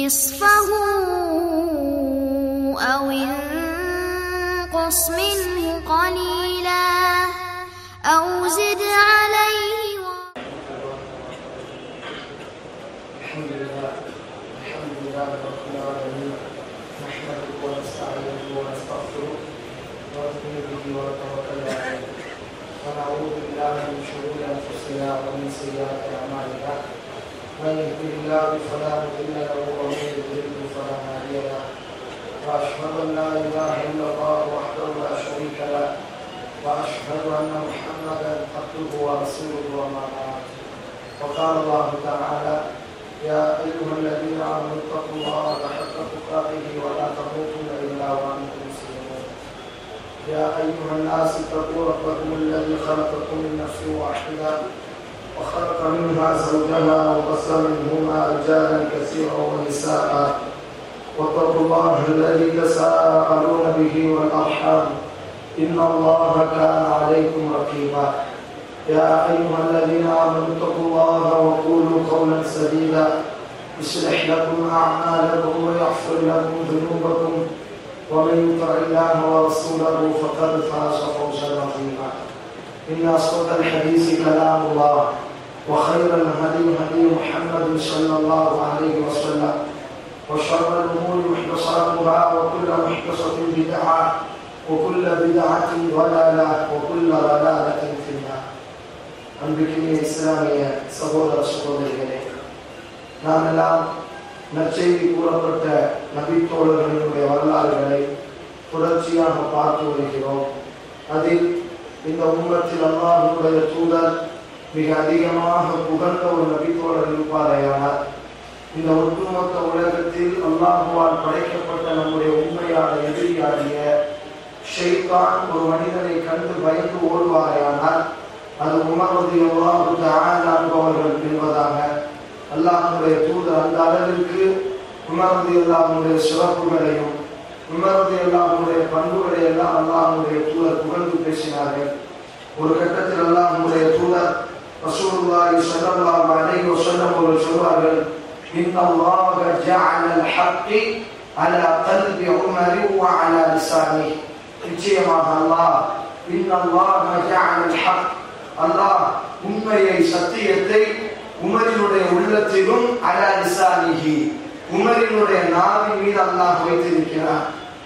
نصفه أو انقص منه قليلا أو زد عليه و... الحمد لله الحمد لله رب العالمين نحمده ونستعينه ونستغفره ونؤمن به ونتوكل عليه ونعوذ بالله من شرور انفسنا ومن سيئات اعمالنا من يهده الله فلا مضل له ومن يضلل فلا هادي له واشهد ان لا اله الا الله وحده لا شريك له واشهد ان محمدا عبده ورسوله وما بعد وقال الله تعالى يا أيها الذين آمنوا اتقوا الله حق تقاته ولا تموتن إلا وأنتم مسلمون يا أيها الناس اتقوا ربكم الذي خلقكم من نفس واحدة وخلق منها زوجها وبث منهما رجالا كثيرا ونساء واتقوا الله الذي تساءلون به والأرحام إن الله كان عليكم رقيبا يا أيها الذين آمنوا اتقوا الله وقولوا قولا سديدا يصلح لكم أعمالكم ويغفر لكم ذنوبكم ومن يطع الله ورسوله فقد فاز فوزا عظيما إن أصدق الحديث كلام الله وخير الهدي هدي محمد صلى الله عليه وسلم وشر الأمور محدثاتها وكل محدثة بدعة وكل بدعة ضلالة وكل ضلالة في النار அன்பிற்குரிய இஸ்லாமிய சகோதர சகோதரிகளே நாம் எல்லாம் நற்செய்தி கூறப்பட்ட நபித்தோழர்களினுடைய வரலாறுகளை தொடர்ச்சியாக பார்த்து வருகிறோம் அதில் இந்த உம்மத்தில் அல்லாஹுடைய தூதர் மிக அதிகமாக புகழ்ந்த ஒரு நபித்தோழர் இருப்பாரையானார் இந்த ஒட்டுமொத்த உலகத்தில் அல்லாஹுவால் படைக்கப்பட்ட நம்முடைய உண்மையான எதிரியாகிய ஷெய்தான் ஒரு மனிதனை கண்டு பயந்து ஓடுவாரையானால் அது உமரது எவ்வாறு அவர்கள் என்பதாக அல்லாஹனுடைய தூதர் அந்த அளவிற்கு உமரது அல்லாஹனுடைய சிறப்புகளையும் உமரது அல்லாஹனுடைய பண்புகளை எல்லாம் அல்லாஹனுடைய தூதர் புகழ்ந்து பேசினார்கள் ஒரு கட்டத்தில் அல்லாஹனுடைய தூதர் ரசூலுல்லாஹி ஸல்லல்லாஹு அலைஹி வஸல்லம் அவர்கள் சொல்வார்கள் إن الله جعل الحق على قلب عمر وعلى لسانه நிச்சயமாக அல்லாஹ் إن الله جعل الحق அல்லாஹ் உண்மையை சத்தியத்தை உமரினுடைய உள்ளத்திலும் அலா லிசானிஹி உமரினுடைய நாவின் மீது அல்லாஹ் வைத்திருக்கிறார்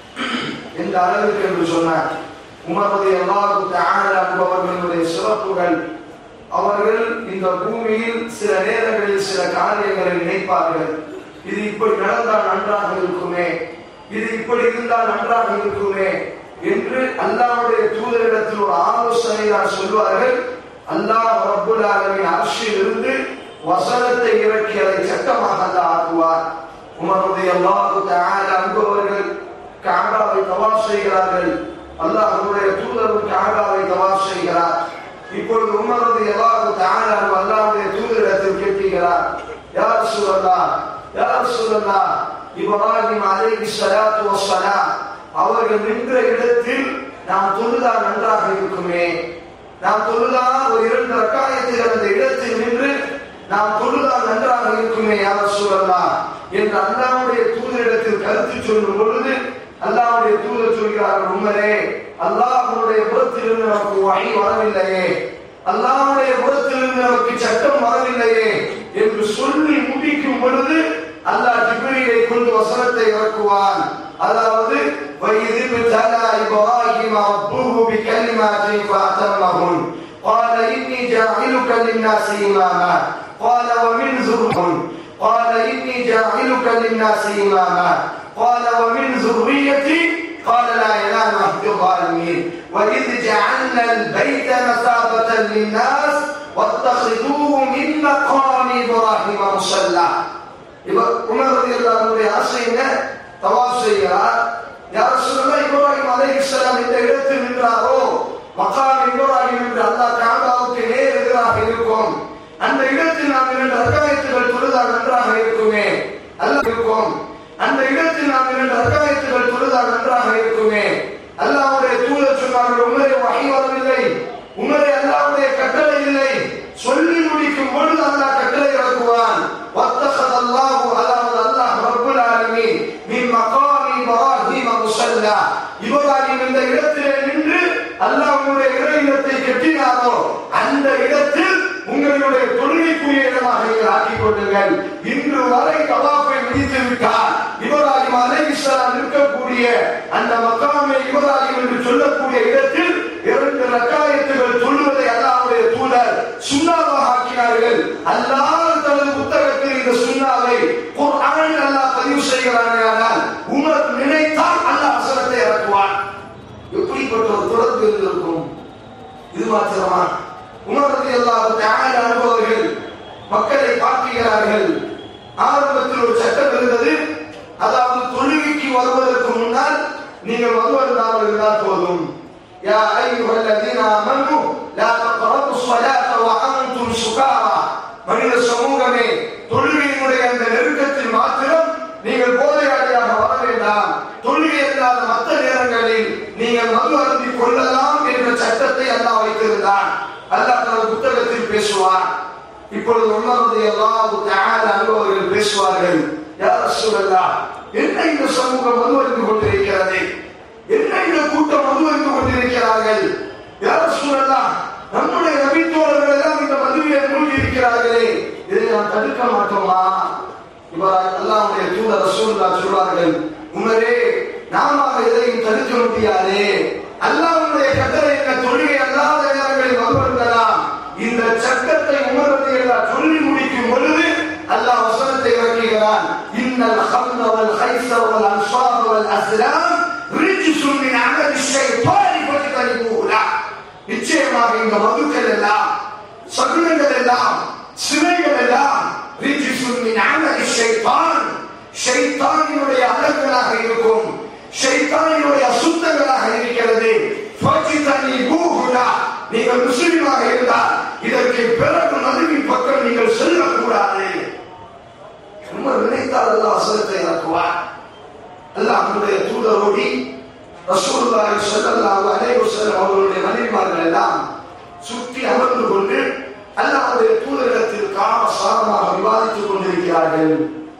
எந்த அளவுக்கு என்று சொன்னார் உமருடைய அல்லாஹு தஆலா என்பவர்களுடைய சிறப்புகள் அவர்கள் இந்த பூமியில் சில நேரங்களில் சில காரியங்களை நினைப்பார்கள் இது இப்படி நடந்தால் நன்றாக இருக்குமே இது இப்படி இருந்தால் நன்றாக இருக்குமே என்று அல்லாஹ்வுடைய தூதரிடத்தில் ஒரு ஆலோசனை நான் சொல்வார்கள் அல்லாஹ் ரப்புல் ஆலமின் அரசில் இருந்து வசனத்தை இறக்கி அதை சட்டமாக அல்லாஹ் ஆக்குவார் உமருடைய அல்லாஹு தஆலா அன்பவர்கள் காபாவை தவாப் செய்கிறார்கள் அல்லாஹ்வுடைய தூதரும் காபாவை தவாப் செய்கிறார் இப்பொழுது உமருடைய அல்லாஹு தஆலா அல்லாஹ்வுடைய தூதரிடத்தில் கேட்கிறார் யா ரசூலல்லாஹ் யா ரசூலல்லாஹ் இப்ராஹிம் அலைஹி ஸலாத்து வஸ்ஸலாம் அவர்கள் நின்ற இடத்தில் நாம் தொழுதால் நன்றாக இருக்குமே நாம் தொழுதால் ஒரு இரண்டு ரக்காயத்தில் அந்த இடத்தில் நின்று நாம் தொழுதால் நன்றாக இருக்குமே யார் சூழல்லா என்று அல்லாவுடைய தூதரிடத்தில் கருத்து சொல்லும் பொழுது அல்லாவுடைய தூதர் சொல்கிறார்கள் உண்மையே அல்லாஹனுடைய புறத்திலிருந்து நமக்கு வகை வரவில்லையே அல்லாவுடைய புறத்திலிருந்து நமக்கு சட்டம் வரவில்லையே என்று சொல்லி முடிக்கும் பொழுது அல்லாஹ் ஜிப்ரீலை கொண்டு வசனத்தை இறக்குவான் அதாவது وإذ ابتلى إبراهيم ربه بكلمات فأتمهن قال إني جاعلك للناس إماما قال ومن ذريتهم قال إني جاعلك للناس إماما قال ومن ذريتي قال لا ينال عهد الظالمين وإذ جعلنا البيت مثابة للناس واتخذوه من مقام إبراهيم مصلى இவர் உணர்வது எல்லாருடைய ஆசைங்க தவாப் செய்கிறார் யார் சொல்ல இப்ராஹிம் அலைஹிஸ்ஸலாம் இந்த இடத்தில் நின்றாரோ மக்காம் இப்ராஹிம் என்று அல்லாஹ் காபாவுக்கு நேர் எதிராக இருக்கும் அந்த இடத்தில் நாம் இரண்டு ரக்காயத்துகள் தொழுதால் நன்றாக இருக்குமே அல்லாஹ் இருக்கும் அந்த இடத்தில் நாம் இரண்டு ரக்காயத்துகள் தொழுதால் நன்றாக இருக்குமே அல்லாஹ்வுடைய தூதர் சொன்னார்கள் உமரே வஹி வரவில்லை உமரே அல்லாஹ்வுடைய கட்டளை இல்லை சொல்லி முடிக்கும் பொழுது அல்லாஹ் கட்டளை இறக்குவான் வத்தகத அல்லாஹு அதாவது அல்லாஹ் ரப்புல் விடயமாக நீங்கள் ஆக்கிக் கொள்ளுங்கள் இன்று வரை தவாஃபை முடித்து விட்டார் இப்ராஹிம் அலைஹிஸ்ஸலாம் இருக்கக்கூடிய அந்த மக்காமே இப்ராஹிம் என்று சொல்லக்கூடிய இடத்தில் இரண்டு ரக்காயத்துகள் சொல்லுவதை அல்லாஹ்வுடைய தூதர் சுண்ணாவாக ஆக்கினார்கள் அல்லாஹ் தனது புத்தகத்தில் இந்த சுண்ணாவை குர்ஆன் அல்லாஹ் பதிவு செய்கிறானால் உமர் நினைத்தால் அல்லாஹ் வசனத்தை இறக்குவான் எப்படிப்பட்ட ஒரு தொடர்பு இருந்திருக்கும் இது மாத்திரமா உமர் ரலியல்லாஹு தஆலா அனுபவர்கள் மக்களை பார்க்கிறார்கள் ஆரம்பத்தில் ஒரு சட்டம் இருந்தது அதாவது தொழுகைக்கு வருவதற்கு முன்னால் நீங்கள் வருவதாக இருந்தால் போதும் யா ஐயுஹல்லதீன ஆமனு லா தக்ரபு ஸலாத வ அன்தும் சுகாரா மனித சமூகமே தொழுகையினுடைய அந்த நெருக்கத்தில் மாத்திரம் நீங்கள் போதையாளியாக வர வேண்டாம் தொழுகை இல்லாத மற்ற நேரங்களில் நீங்கள் மது அருந்தி கொள்ளலாம் என்ற சட்டத்தை அல்லாஹ் வைத்திருந்தான் அல்லாஹ் தனது புத்தகத்தில் பேசுவார் இப்பொழுது உணர்வது எல்லாம் அனுபவர்கள் பேசுவார்கள் யார் சூழல்லா என்ன இந்த சமூகம் மது அருந்து கொண்டிருக்கிறது என்ன இந்த கூட்டம் மது அருந்து கொண்டிருக்கிறார்கள் யார் சூழல்லா நம்முடைய நபித்தோழர்கள் எல்லாம் இந்த மதுவியை மூழ்கி இருக்கிறார்களே இதை நாம் தடுக்க மாட்டோமா இவ்வாறு அல்லாஹ்வுடைய தூதர் ரசூலுல்லாஹ் சொல்வார்கள் உமரே நாம எதையும் தடுக்க முடியாதே அல்லாஹ்வுடைய கட்டளை என்ன தொழுகை அல்லாத நேரங்களில் வருவர்களாம் இந்த சட்டத்தை உமரது எல்லாம் சொல்லி முடிக்கும் பொழுது அல்லாஹ் வசனத்தை இறக்குகிறான் இன்னல் ஹம்த வல் ஹைஸ வல் அன்சார் வல் அஸ்லாம் ரிஜ்சும் மின் அமலி ஷைத்தானி ஃபஜ்தனிபூஹு நிச்சயமாக இந்த மதுக்கள் எல்லாம் சகுனங்கள் எல்லாம் சிலைகள் எல்லாம் ரிஜிசுன் மின் அமலி ஷைத்தான் ஷைத்தானினுடைய அழகுகளாக இருக்கும் ஷைத்தானினுடைய அசுத்தங்களாக இருக்கிறது ஃபஜ்தனிபூஹுலா. நீங்கள் முஸ்லிமாக இருந்தால் இதற்கு பிறகு மதுவின் பக்கம் நீங்கள் செல்லக்கூடாது உமர் நினைத்தால் அல்லாஹ் வசனத்தை இறக்குவார் அல்லாஹ் நம்முடைய தூதரோடி ரசூலுல்லாஹி ஸல்லல்லாஹு அலைஹி வஸல்லம் அவர்களுடைய மனைவிமார்கள் எல்லாம் சுற்றி அமர்ந்து கொண்டு அல்லாஹ்வுடைய தூதரிடத்தில் காமசாரமாக விவாதித்துக் கொண்டிருக்கிறார்கள்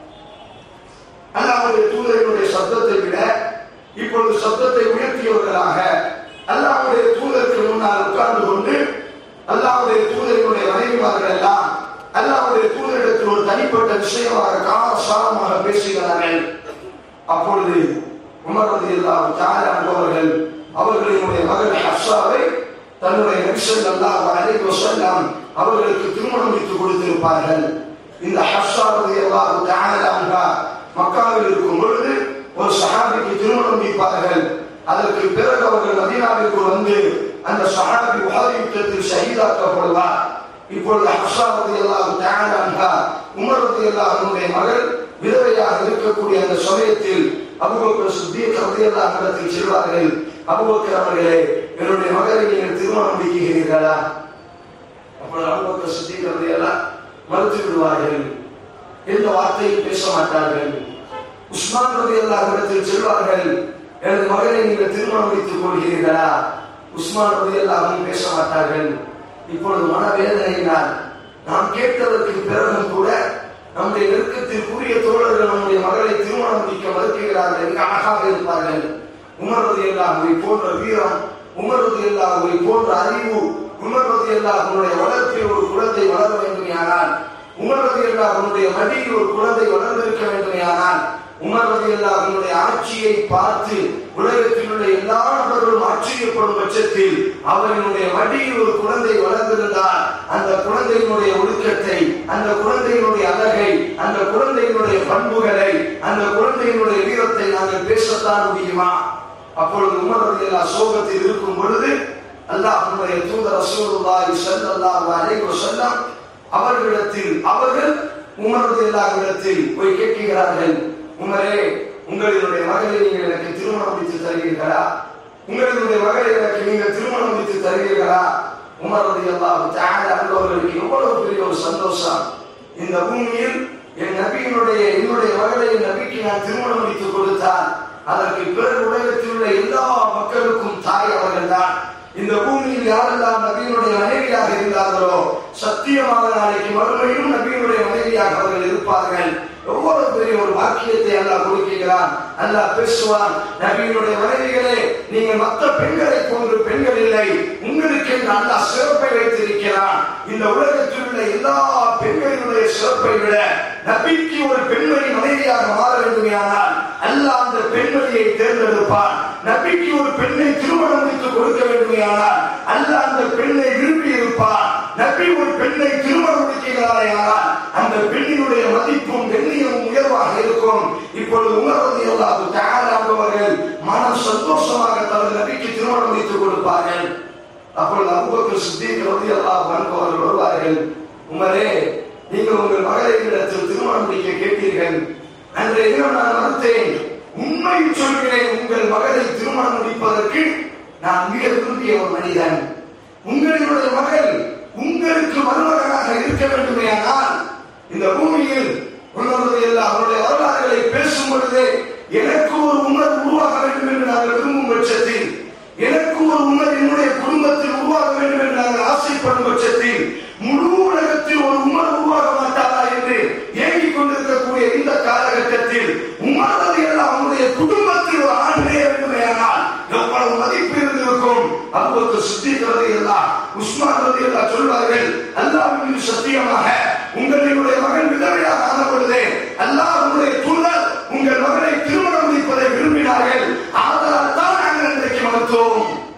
அல்லாஹ்வுடைய தூதரினுடைய சத்தத்தை விட இப்பொழுது சத்தத்தை உயர்த்தியவர்களாக அல்லாஹ்வுடைய தூதருக்கு முன்னால் உட்கார்ந்து கொண்டு அல்லாஹ்வுடைய தூதரினுடைய மனைவிமார்கள் எல்லாம் அல்லாஹ்வுடைய தூதரிடத்தில் ஒரு தனிப்பட்ட விஷயமாக காமசாரமாக பேசுகிறார்கள் அப்பொழுது உமர் ரலியல்லாஹு தஆலா என்பவர்கள் அவர்களினுடைய மகள் ஹப்ஸாவை தன்னுடைய நபிசல் அல்லாஹ் அலைஹி வஸல்லம் அவர்களுக்கு திருமணம் முடித்து கொடுத்திருப்பார்கள் இந்த ஹப்ஸா ரலியல்லாஹு தஆலா அன்ஹா மக்காவில் இருக்கும் பொழுது ஒரு சஹாபிக்கு திருமணம் முடிப்பார்கள் அதற்கு பிறகு அவர்கள் மதீனாவிற்கு வந்து அந்த சஹாபி உஹது யுத்தத்தில் ஷஹீதாக்கப்படுவார் இப்பொழுது ஹப்ஸா ரலியல்லாஹு தஆலா அன்ஹா உமர் ரலியல்லாஹுடைய மகள் விதவையாக இருக்கக்கூடிய அந்த சமயத்தில் அபுபக்கர் சித்திக் ரலியல்லாஹு இடத்தில் செல்வார்கள் அபுபக்கர் அவர்களே என்னுடைய மகளை நீங்கள் திருமணம் முடிக்கிறீர்களா அப்பொழுது அபுபக்கர் சித்திக் ரலியல்லாஹு மறுத்து விடுவார்கள் எந்த வார்த்தையும் பேச மாட்டார்கள் உஸ்மான் ரலியல்லாஹு இடத்தில் செல்வார்கள் எனது மகளை நீங்கள் திருமணம் முடித்துக் கொள்கிறீர்களா உஸ்மான் ரலியல்லாஹு பேச மாட்டார்கள் இப்பொழுது மனவேதனையினால் நாம் கேட்டதற்கு பிறகும் கூட நம்முடைய நெருக்கத்திற்குரிய தோழர்கள் நம்முடைய மகளை திருமணம் முடிக்க மறுக்கிறார்கள் மிக அழகாக இருப்பார்கள் உமரது எல்லாகுவை போன்ற வீரம் உமரது எல்லாகுவை போன்ற அறிவு உமரது எல்லாகுடைய வளர்ப்பில் ஒரு குழந்தை வளர வேண்டுமையானால் உமரது எல்லாகுடைய மடியில் ஒரு குழந்தை வளர்ந்திருக்க வேண்டுமையானால் உமரது எல்லாகுடைய ஆட்சியை பார்த்து உலகத்தில் உள்ள எல்லா நபர்களும் ஆச்சரியப்படும் பட்சத்தில் அவரினுடைய மடியில் ஒரு குழந்தை வளர்ந்திருந்தால் அந்த குழந்தையினுடைய ஒழுக்கத்தை அந்த குழந்தையினுடைய அழகை அந்த குழந்தையினுடைய பண்புகளை அந்த குழந்தையினுடைய வீரத்தை நாங்கள் பேசத்தான் முடியுமா அப்பொழுது உமர் எல்லா சோகத்தில் இருக்கும் பொழுது அல்லாஹ்வுடைய தூதர் ரசூலுல்லாஹி ஸல்லல்லாஹு அலைஹி வஸல்லம் அவர்களிடத்தில் அவர்கள் உமர் இடத்தில் போய் கேட்கிறார்கள் உமரே உங்களினுடைய மகளை நீங்கள் எனக்கு திருமணம் முடித்து தருவீர்களா உங்களினுடைய மகளை எனக்கு நீங்கள் திருமணம் முடித்து தருவீர்களா உமர் ரலியல்லாஹு தஆலா அவர்களுக்கு எவ்வளவு பெரிய ஒரு சந்தோஷம் இந்த பூமியில் என் நபியினுடைய என்னுடைய மகளை என் நபிக்கு நான் திருமணம் முடித்து கொடுத்தால் அதற்கு பிறகு உலகத்தில் உள்ள எல்லா மக்களுக்கும் தாய் அவர்கள்தான் இந்த பூமியில் யாரெல்லாம் நபியினுடைய மனைவியாக இருந்தார்களோ சத்தியமாக நாளைக்கு மறுமையும் நபியினுடைய மனைவியாக அவர்கள் இருப்பார்கள் எவ்வளவு பெரிய ஒரு வாக்கியத்தை அல்லாஹ் கொடுக்கிறான் அல்லாஹ் பேசுவான் நபியினுடைய மனைவிகளே நீங்கள் மற்ற பெண்களை போன்று பெண்கள் இல்லை உங்களுக்கு அல்லாஹ் சிறப்பை வைத்திருக்கிறான் இந்த உலகத்தில் உள்ள உள்ள எல்லா பெண்களினுடைய சிறப்பை விட நபிக்கு ஒரு பெண்மணி மனைவியாக மாற வேண்டுமையானால் அல்லாஹ் அந்த பெண்மணியை தேர்ந்தெடுப்பான் நபிக்கு ஒரு பெண்ணை திருமணம் முடித்து கொடுக்க வேண்டுமையானால் அல்லாஹ் அந்த பெண்ணை விரும்பி இருப்பான் நபி ஒரு பெண்ணை திருமணம் முடிக்கிறாரையானால் அந்த பெண்ணினுடைய மதிப்பும் கண்ணியமும் உயர்வாக இருக்கும் இப்பொழுது உணர்வது எல்லாவது தயாராகுவர்கள் மனம் சந்தோஷமாக தனது நபிக்கு திருமணம் முடித்து கொடுப்பார்கள் அப்பொழுது அபுபக்கர் சித்திக் ரலியல்லாஹு அன்ஹு அவர்கள் வருவார்கள் உமரே நீங்கள் உங்கள் மகளை இடத்தில் திருமணம் முடிக்க கேட்டீர்கள் அன்றைய தினம் நான் மறுத்தேன் உண்மை சொல்கிறேன் உங்கள் மகளை திருமணம் முடிப்பதற்கு நான் மிக விரும்பிய ஒரு மனிதன் உங்களினுடைய மகள் உங்களுக்கு மருமகனாக இருக்க வேண்டுமேயானால் இந்த பூமியில் உணர்வது எல்லாம் அவருடைய வரலாறுகளை பேசும் பொழுதே எனக்கு ஒரு உணர்வு உருவாக வேண்டும் என்று நாங்கள் விரும்பும் பட்சத்தில் எனக்கு ஒரு உணர்வு என்னுடைய குடும்பத்தில் உருவாக வேண்டும் என்று நாங்கள் ஆசைப்படும் பட்சத்தில் முழு உலகத்தில் ஒரு உணர்வு உருவாக மாட்டாரா என்று ஏங்கிக் கொண்டிருக்கக்கூடிய இந்த காலகட்டத்தில் உணர்வது எல்லாம் அவனுடைய குடும்பத்தில் ஒரு ஆண்களே வேண்டுமேயானால் எவ்வளவு மதிப்பு இருந்திருக்கும் அப்போது சித்திக்கிறது எல்லாம் உஸ்மான் ரதி எல்லாம் சொல்வார்கள் அல்லாஹ்வின் சத்தியமாக உங்களுடைய மகன் விதவையாக ஆன பொழுதே அல்லாஹ் உங்களுடைய தூதர் உங்கள் மகனை திருமணம் முடிப்பதை விரும்பினார்கள் ஆதலால் தான் நாங்கள் இன்றைக்கு மறுத்தோம்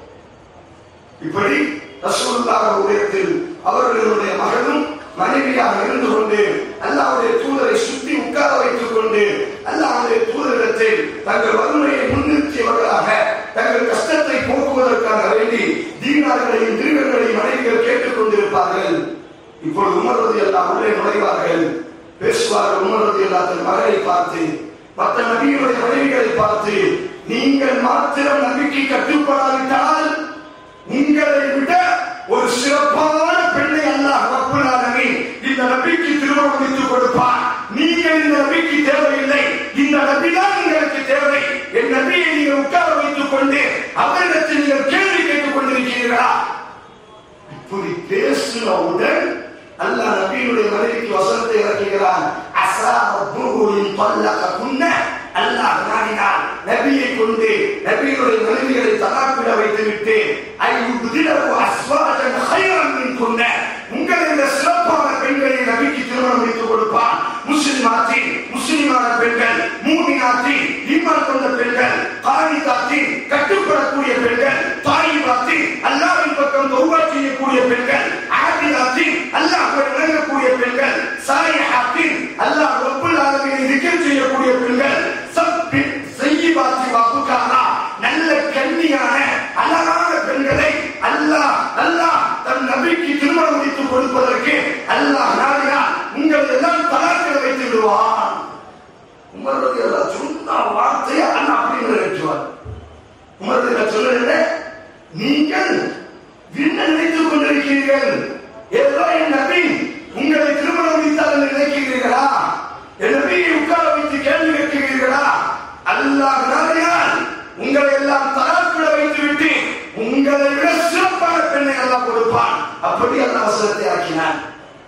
இப்படி ரசூலுல்லாஹ் உலகத்தில் அவர்களுடைய மகனும் மனைவியாக இருந்து கொண்டு அல்லாஹ்வுடைய தூதரை சுற்றி உட்கார வைத்துக் கொண்டு அல்லாஹ்வுடைய தூதரிடத்தில் தங்கள் வறுமையை முன்னிறுத்தியவர்களாக தங்கள் கஷ்டத்தை போக்குவதற்காக வேண்டி தீனார்களையும் திருவங்களையும் மனைவிகள் கேட்டுக் கொண்டிருப்பார்கள் இப்பொழுது உணர்வது எல்லாம் உள்ளே நுழைவார்கள் பேசுவார்கள் உணர்வது எல்லாம் தன் மகளை பார்த்து மற்ற நபிகளுடைய மனைவிகளை பார்த்து நீங்கள் மாத்திரம் நபிக்கு கட்டுப்படாவிட்டால் உங்களை விட ஒரு சிறப்பான பெண்ணை அல்லாஹ் ரப்பல் ஆலமீன் இந்த நபிக்கு திருமணம் முடித்துக் கொடுப்பார் நீங்கள் இந்த நபிக்கு தேவையில்லை இந்த நபி தான் உங்களுக்கு தேவை என் நபியை நீங்கள் உட்கார வைத்துக் கொண்டு அவரிடத்தில் நீங்கள் கேள்வி கேட்டுக் கொண்டிருக்கிறீர்களா இப்படி பேசினவுடன் அல்லாஹ் நபியுடைய மனைவிக்கு வசனத்தை இறக்குகிறான் அசா ரப்புஹுவின் பல்லக குன்ன அல்லாஹ் நாடினார் நபியை கொண்டு நபியுடைய மனைவிகளை தலாப்பிட வைத்துவிட்டு ஐயுதிலவு அஸ்வாஜன் ஹைரன் மின் கொண்ட உங்களை இந்த சிறப்பான பெண்களை நபிக்கு திருமணம் வைத்துக் கொடுப்பான் முஸ்லிமாத்தின் முஸ்லிமான பெண்கள் மூமினாத்தின் ஈமான் கொண்ட பெண்கள் காணிதாத்தின் கட்டுப்படக்கூடிய பெண்கள் தாயிபாத்தின் அல்லாவின் பக்கம் தௌபா செய்யக்கூடிய பெண்கள் ஆபிதாத்தின் அல்லாஹ் வணங்கக்கூடிய பெண்கள் சாயிஹாத்தின் அல்லாஹ் ரப்புல் ஆலமீனை திக்ர் செய்யக்கூடிய பெண்கள் சப்பி செய்யிபாத்தி வாக்குக்காரா நல்ல கண்ணியான அழகான பெண்களை அல்லாஹ் அல்லாஹ் தன் நபிக்கு திருமணம் முடித்துக் கொடுப்பதற்கு அல்லாஹ் நாடினார் உங்களை எல்லாம் தலாக்கில் வைத்து விடுவான் உமருடைய சொன்ன வார்த்தையை அல்லாஹ் அப்படி நிறைவேற்றுவார் உமருடைய சொல்லுங்க நீங்கள் என்ன நினைத்துக் கொண்டிருக்கிறீர்கள் ஏதோ என் நபி உங்களை திருமணம் முடித்தால் என்று நினைக்கிறீர்களா என் நபியை உட்கார வைத்து கேள்வி கேட்கிறீர்களா அல்லாஹ் நாடினால் உங்களை எல்லாம் தலாக்கிட வைத்து விட்டு உங்களை விட சிறப்பான பெண்ணை அல்லாஹ் கொடுப்பான் அப்படி அல்லாஹ் வசனத்தை ஆக்கினான்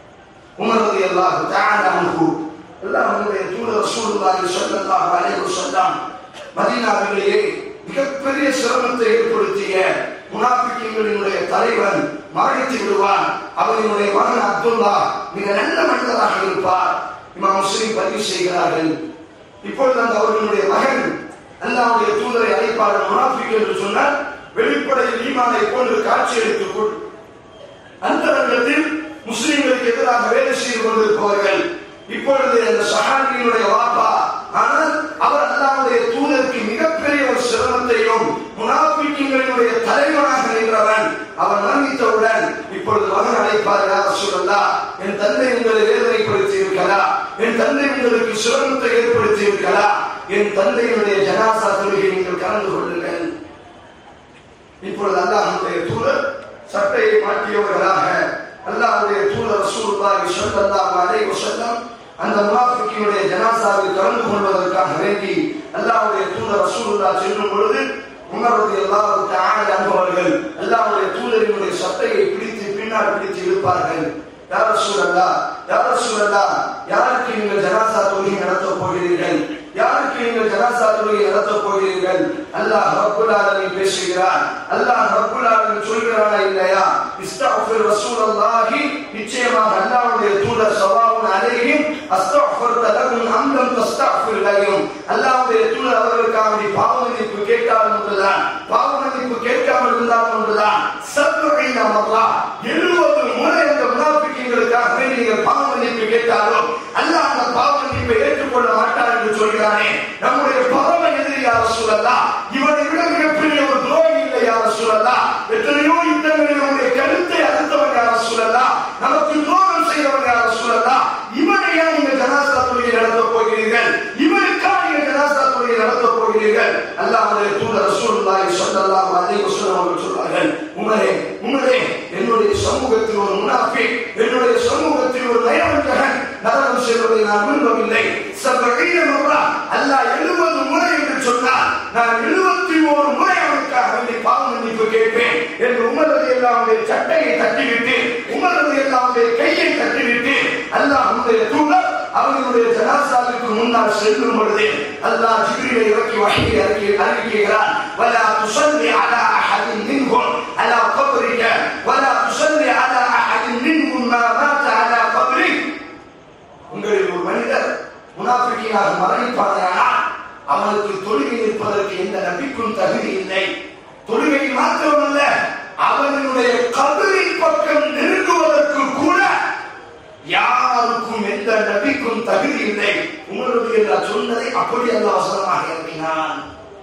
உமர் ரலியல்லாஹு தஆலா அன்ஹு அல்லாஹ்வுடைய தூதர் ரசூலுல்லாஹி ஸல்லல்லாஹு அலைஹி வஸல்லம் மதீனாவிலேயே மிகப்பெரிய சிரமத்தை ஏற்படுத்திய முனாஃபிக்கின்களினுடைய தலைவன் மரணித்து விடுவான் அவனுடைய மகன் அப்துல்லா மிக நல்ல மனிதராக இருப்பார் இமாம் முஸ்லிம் பதிவு செய்கிறார்கள் இப்பொழுது அந்த அவர்களுடைய மகன் அல்லாஹ்வுடைய தூதரை அழைப்பார்கள் முனாஃபிக் என்று சொன்னால் வெளிப்படையில் ஈமானை போன்று காட்சியளித்துக் கொள் அந்தரங்கத்தில் முஸ்லிம்களுக்கு எதிராக வேலை செய்து கொண்டிருப்பவர்கள் இப்பொழுது அந்த சஹாபியினுடைய வாப்பா ஆனால் அவர் அல்லாவுடைய தூதருக்கு மிகப்பெரிய ஒரு சிரமத்தையும் முனாபிக்கிங்களுடைய தலைவனாக நின்றவன் அவன் மரணித்தவுடன் இப்பொழுது மகன் அழைப்பார் யார் சொல்லலா என் தந்தை உங்களை வேதனைப்படுத்தி இருக்கிறா என் தந்தை உங்களுக்கு சிரமத்தை ஏற்படுத்தி இருக்கிறா என் தந்தையினுடைய ஜனாசா தொழுகை நீங்கள் கலந்து கொள்ளுங்கள் இப்பொழுது அல்லாஹ்வுடைய தூதர் சட்டையை மாற்றியவர்களாக அல்லாஹ்வுடைய தூதர் ரசூலுல்லாஹி ஸல்லல்லாஹு அலைஹி வஸல்லம் அந்த முனாஃபிக்கினுடைய ஜனாசாவில் கலந்து கொள்வதற்காக வேண்டி அல்லாஹ்வுடைய தூதர் ரசூலுல்லாஹ் செல்லும் பொழுது உமர் ரலியல்லாஹு தஆலா அன்பவர்கள் அல்லாஹ்வுடைய தூதரினுடைய சட்டையை பிடித்து பின்னால் பிடித்து இழுப்பார்கள் யார் ரசூலல்லாஹ் யார் ரசூலல்லாஹ் யாருக்கு நீங்கள் ஜனாசா தொழுகை நடத்த போகிறீர்கள் யாருக்கு நீங்கள் ஜனாசா தொழுகை நடத்தப் போகிறீர்கள் அல்லாஹ் ரப்புல் ஆலமீன் பேசுகிறார் அல்லாஹ் ரப்புல் ஆலமீன் சொல்கிறானா இல்லையா இஸ்தக்ஃபிர் ரசூலல்லாஹி நிச்சயமாக அல்லாஹ்வுடைய தூதர் ஸவாவுன் அலைஹிம் அஸ்தக்ஃபிர் லகும் அம் லம் தஸ்தக்ஃபிர் லகும் அல்லாஹ்வுடைய தூதர் அவர்களுக்காக வேண்டி பாவ மன்னிப்பு கேட்டாலும் ஒன்றுதான் பாவ மன்னிப்பு கேட்காமல் இருந்தாலும் ஒன்றுதான் சத்துகைன மல்லா எழுபது முறை அந்த முனாஃபிக்கீங்களுக்காக வேண்டி நீங்கள் பாவ மன்னிப்பு கேட்டாலும் அல்லாஹ் அந்த பாவ மன்னிப்பை ஏற்றுக்கொள்ள மாட்டார் என்று சொல்கிறானே நம்முடைய பரம எதிரி யார் சொல்லலாம் இவனை விட மிகப்பெரிய ஒரு துரோகி இல்லை யார் சொல்லலாம் எத்தனையோ யுத்தங்களில் நம்முடைய கருத்தை அறுத்தவன் யார் சொல்லலாம் நமக்கு துரோகம் செய்தவன் யார் சொல்லலாம் இவனை ஏன் நீங்கள் ஜனாசா தொழிலை நடத்தப் போகிறீர்கள் இவனுக்கா நீங்கள் ஜனாசா தொழிலை நடத்தப் போகிறீர்கள் அல்லாஹ்வுடைய தூதர் ரசூலுல்லாஹி ஸல்லல்லாஹு அலைஹி வஸல்லம் அவர்கள் சொல்றார்கள் உமரே உமரே என்னுடைய சமூகத்தில் ஒரு முனாஃபிக் என்னுடைய சமூகத்தில் ஒரு நயவஞ்சகன் நரகம் செய்வதை நான் விரும்பவில்லை சபீன முறா அல்லாஹ் எழுபது முறை என்று சொன்னார் நான் எழுபத்தி ஒரு முறை அவனுக்காக வேண்டி பாவ மன்னிப்பு கேட்பேன் என்று உமரது எல்லாவுடைய சட்டையை தட்டிவிட்டு உமரது எல்லாவுடைய கையை தட்டிவிட்டு அல்லாஹ் உடைய தூதர் அவர்களுடைய ஜனாசாவிற்கு முன்னால் செல்லும் பொழுது அல்லாஹ் ஜிப்ரீலை இறக்கி வகையை அறிக்கை அறிவிக்கிறான் ولا تصلي على احد منهم على قبرك ولا تصلي على احد منهم ما مات على قبرك உங்களில் ஒரு மனிதர் முனாஃபிக்கியாக மரணிப்பாரையானால் அவனுக்கு தொழுகை நிற்பதற்கு எந்த நபிக்கும் தகுதி இல்லை தொழுகை மாத்திரமல்ல அவனுடைய கபரின் பக்கம் நெருங்குவதற்கு கூட யாருக்கும் எந்த நபிக்கும் தகுதி இல்லை உங்களுடைய நான் சொன்னதை அப்படி அல்ல அவசரமாக இறங்கினான்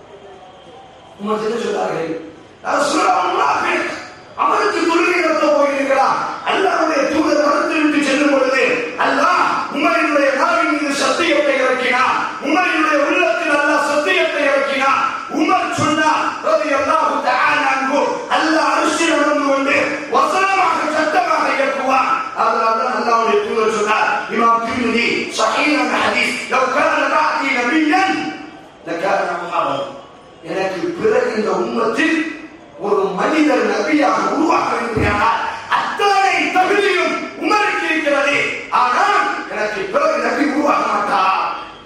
உமர் என்ன சொன்னார்கள் ரசூலுல்லாஹ் முனாஃபிக். அவனுக்கு தொழுகை நடத்த போகிறீர்களா அல்லாஹ்வுடைய தூதர் மறுத்து விட்டு செல்லும் பொழுது அல்லாஹ் உமரினுடைய நாவின் மீது சத்தியத்தை இறக்கினான் உமரினுடைய உள்ளத்தில் அல்லாஹ் சத்தியத்தை இறக்கினான் உமர் சொன்னார் ரலியல்லாஹு தஆலா அன்ஹு அல்லாஹ் அரிசி நடந்து கொண்டு வசனமாக சட்டமாக இயக்குவான் அதனால தான் அல்லாஹ்வுடைய தூதர் சொன்னார் இமாம் திருமிதி சஹீஹ் ஹதீஸ் லவ் கான பாதி நபியன் லகான உமர் எனக்கு பிறகு இந்த உம்மத்தில் ஒரு மனிதர் நபியாக உருவாக வேண்டியானால் அத்தனை தகுதியும் உமருக்கு இருக்கிறது ஆனால் எனக்கு பிறகு நபி உருவாக மாட்டார்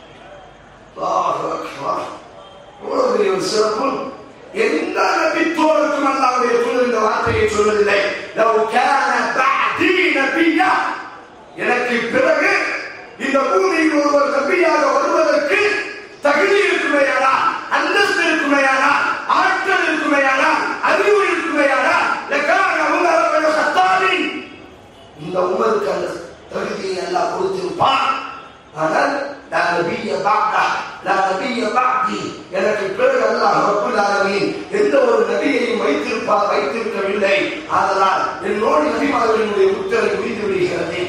அல்லாஹு அக்பர். எவ்வளவு பெரிய ஒரு சிறப்பு எந்த நபித்தோருக்கும் அல்லாவுடைய தூதர் இந்த வார்த்தையை சொல்வதில்லை லவ் கான பஅதி நபியா எனக்கு பிறகு இந்த பூமியில் ஒருவர் நபியாக வருவதற்கு தகுதி இருக்குமேயானால் அந்தஸ்து இருக்குமேயானால் ஆற்றல் இருக்குமேயானால் அறிவு இருக்குமேயானால் லக்கான உமர் இப்னு கத்தாபின் இந்த உமருக்கு அந்த தகுதியை எல்லாம் கொடுத்திருப்பான் ஆனால் லா நபிய பஅதா லா நபிய பஅதி எனக்கு பிறகு அல்லாஹ் ரப்பல் ஆலமீன் எந்த ஒரு நபியையும் வைத்திருப்பார் வைத்திருக்கவில்லை ஆதலால் என்னோடு நபிமார்களினுடைய உத்தரவு முடிந்து விடுகிறது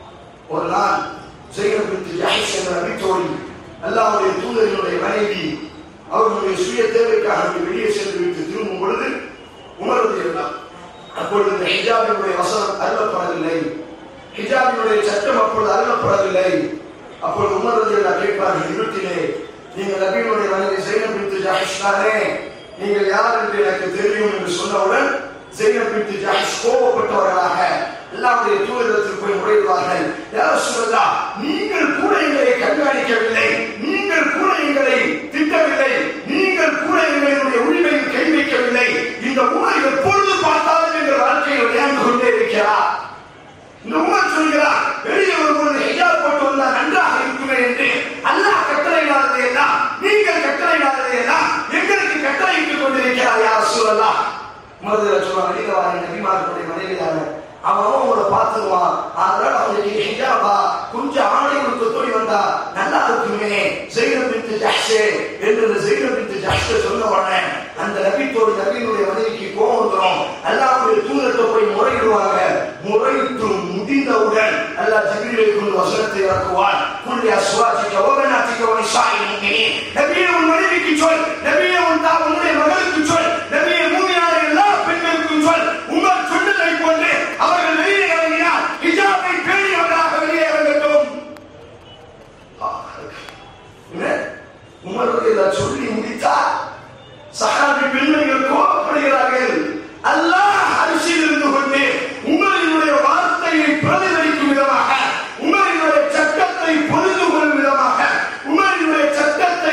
ஒரு நாள் ஜெயர் பின் ஜாயிஸ் என்ற நபித்தோழி அல்லாஹ்வுடைய தூதரினுடைய மனைவி அவர்களுடைய சுய தேவைக்காக வேண்டி வெளியே சென்று விட்டு திரும்பும் பொழுது உணர்வது எல்லாம் அப்பொழுது இந்த ஹிஜாபினுடைய வசனம் அருளப்படவில்லை ஹிஜாபினுடைய சட்டம் அப்பொழுது அருளப்படவில்லை அப்பொழுது உணர்வது எல்லாம் கேட்பார்கள் இருட்டிலே நீங்கள் நபியினுடைய மனைவி ஜெயினம் பின் ஜாயிஸ் தானே நீங்கள் யார் என்று எனக்கு தெரியும் என்று சொன்னவுடன் ஜெயினம் பின் ஜாயிஸ் கோபப்பட்டவர்களாக அல்லாவுடைய தூதரத்தில் போய் முறையிடுவார்கள் யார் சொல்லா நீங்கள் கூட எங்களை கண்காணிக்கவில்லை நீங்கள் கூட எங்களை திட்டவில்லை நீங்கள் கூட எங்களுடைய உரிமையில் கை வைக்கவில்லை இந்த உமர் எப்பொழுது பார்த்தாலும் எங்கள் வாழ்க்கையில் விளையாண்டு கொண்டே இருக்கிறார் இந்த உமர் சொல்கிறார் வெளியே வரும்போது ஹிஜாப் போட்டு வந்தால் நன்றாக இருக்குமே என்று அல்லாஹ் கட்டளையிடாததை எல்லாம் நீங்கள் கட்டளையிடாததை எல்லாம் எங்களுக்கு கட்டளையிட்டுக் கொண்டிருக்கிறார் யார் சொல்லலாம் மதுரை சொல்லுவாங்க நீங்க வாங்க நபிமார்களுடைய மனைவியாக அவன் உங்களை பார்த்துருவான் அதனால அவனுக்கு ஹிஜாபா கொஞ்சம் ஆணை கொடுத்து தோடி வந்தா நல்லா இருக்குமே ஜெயினம் பித்து ஜாஷே என்று இந்த ஜெயினம் பித்து ஜாஷே சொன்ன உடனே அந்த நபித்தோடு நபியினுடைய மனைவிக்கு கோபம் வந்துடும் அல்லாஹ்வுடைய தூதர்கிட்ட போய் முறையிடுவாங்க முறையிட்டு முடிந்தவுடன் அல்லாஹ் ஜிப்ரீலை கொண்டு வசனத்தை இறக்குவான் குல்லி அஸ்வாஜிக்க ஓபனாத்திக்க ஒரு சாய் நபியே உன் மனைவிக்கு சொல் நபியே உன் தா உன்னுடைய மகளுக்கு சொல் நபியே மூமியான எல்லா பெண்களுக்கும் சொல் உமர் சொன்னதை கொண்டு அவர்கள் வெளியே இறங்கினார் ஹிஜாபை பேணியவராக வெளியே இறங்கட்டும் உமருடைய சொல்லி முடித்தார் சஹாபி பெண்மைகள் கோபப்படுகிறார்கள் அல்லாஹ் அரிசியில் இருந்து கொண்டு உமரினுடைய வார்த்தையை பிரதிபலிக்கும் விதமாக உமரினுடைய சட்டத்தை பொழுது கொள்ளும் விதமாக உமரினுடைய சட்டத்தை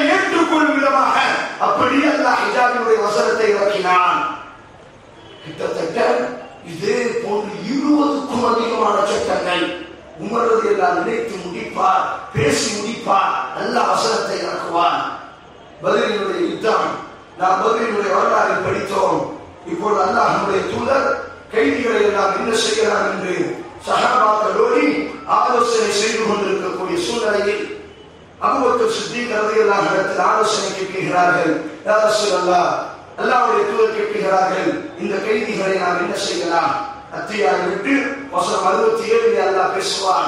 உமரது எல்லாம் நினைத்து முடிப்பார் பேசி முடிப்பார் நல்ல வசனத்தை இறக்குவான் பதிலினுடைய யுத்தம் நாம் பதிலினுடைய வரலாறை படித்தோம் இப்பொழுது அல்லாஹனுடைய தூதர் கைதிகளை எல்லாம் என்ன செய்யலாம் என்று சகாபாக்களோடு ஆலோசனை செய்து கொண்டிருக்கக்கூடிய சூழ்நிலையில் அபுபக்கர் சித்திக் ரலியல்லாஹு இடத்தில் ஆலோசனை கேட்கிறார்கள் யா ரசூலல்லாஹ் அல்லாஹ்வுடைய தூதர் கேட்கிறார்கள் இந்த கைதிகளை நாம் என்ன செய்யலாம் அத்தியாயம் விட்டு வசனம் அறுபத்தி ஏழில் அல்லாஹ் பேசுவான்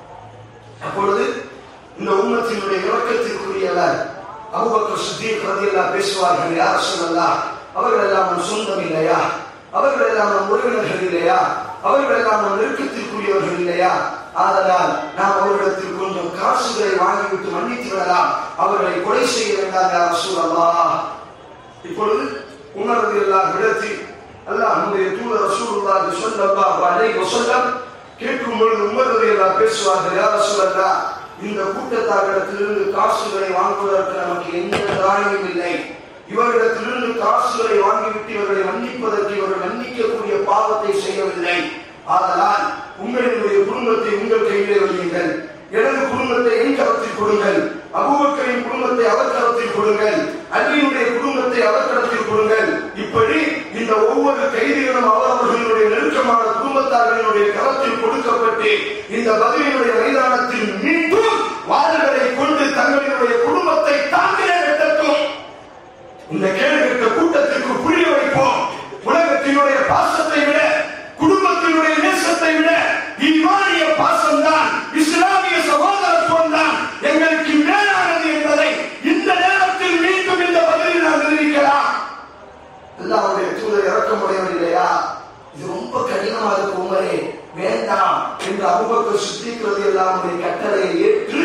அப்பொழுது இந்த உம்மத்தினுடைய இறக்கத்திற்குரியவர் அபுபக்கர் சித்திக் ரலியல்லாஹு பேசுவார்கள் யா ரசூலல்லாஹ் அவர்கள் எல்லாம் நம் சொந்தம் இல்லையா அவர்கள் எல்லாம் நம் உறவினர்கள் இல்லையா அவர்கள் எல்லாம் நம் நெருக்கத்திற்குரியவர்கள் இல்லையா ஆதலால் நாம் அவர்களிடத்தில் கொஞ்சம் காசுகளை வாங்கிவிட்டு மன்னித்து விடலாம் அவர்களை கொலை செய்ய வேண்டாம் யா ரசூலல்லாஹ் இப்பொழுது உணர்வு எல்லாம் இடத்தில் அல்லாஹ் நம்முடைய தூதர் ரசூலுல்லாஹி ஸல்லல்லாஹு அலைஹி வஸல்லம் கேட்கும் பொழுது உமர் எல்லாம் பேசுவார்கள் யா ரசூலல்லாஹ் இந்த கூட்டத்தாரிடத்திலிருந்து காசுகளை வாங்குவதற்கு நமக்கு எந்த தானியம் இல்லை இவர்களிடத்திலிருந்து காசுகளை வாங்கிவிட்டு இவர்களை மன்னிப்பதற்கு இவர்கள் மன்னிக்கக்கூடிய பாவத்தை செய்யவில்லை ஆதலால் உங்களினுடைய குடும்பத்தை உங்கள் கையிலே வையுங்கள் எனது குடும்பத்தை என் கரத்தில் கொடுங்கள் அபூபக்கரின் குடும்பத்தை அவர் கரத்தில் கொடுங்கள் அலியுடைய குடும்பத்தை அவர் கரத்தில் கொடுங்கள் இப்படி இந்த ஒவ்வொரு கைதிகளும் அவரவர்களுடைய நெருக்கமான குடும்பத்தார்களினுடைய கரத்தில் கொடுக்கப்பட்டு இந்த பதிலினுடைய மைதானத்தில் மீண்டும் வாள்களை கொண்டு தங்களினுடைய குடும்பத்தை தாங்களே வெட்டட்டும் இந்த கேள்வித்த கூட்டத்திற்கு புரிய வைப்போம் உலகத்தினுடைய பாசத்தை விட குடும்பத்தினுடைய நேசத்தை விட ஈமானிய பாசம்தான் இஸ்லாமிய சகோதரத்துவம் தான் எங்களுக்கு மேலானது என்பதை இந்த நேரத்தில் மீண்டும் இந்த பதிலில் நாம் நிரூபிக்கலாம் அல்லாவுடைய தூதர் இறக்கமுடையவர் இல்லையா இது ரொம்ப கடினமா இருக்கு உமரே வேண்டாம் என்று அபுபக்கர் சுத்திக்கிறது எல்லாருடைய கட்டளையை ஏற்று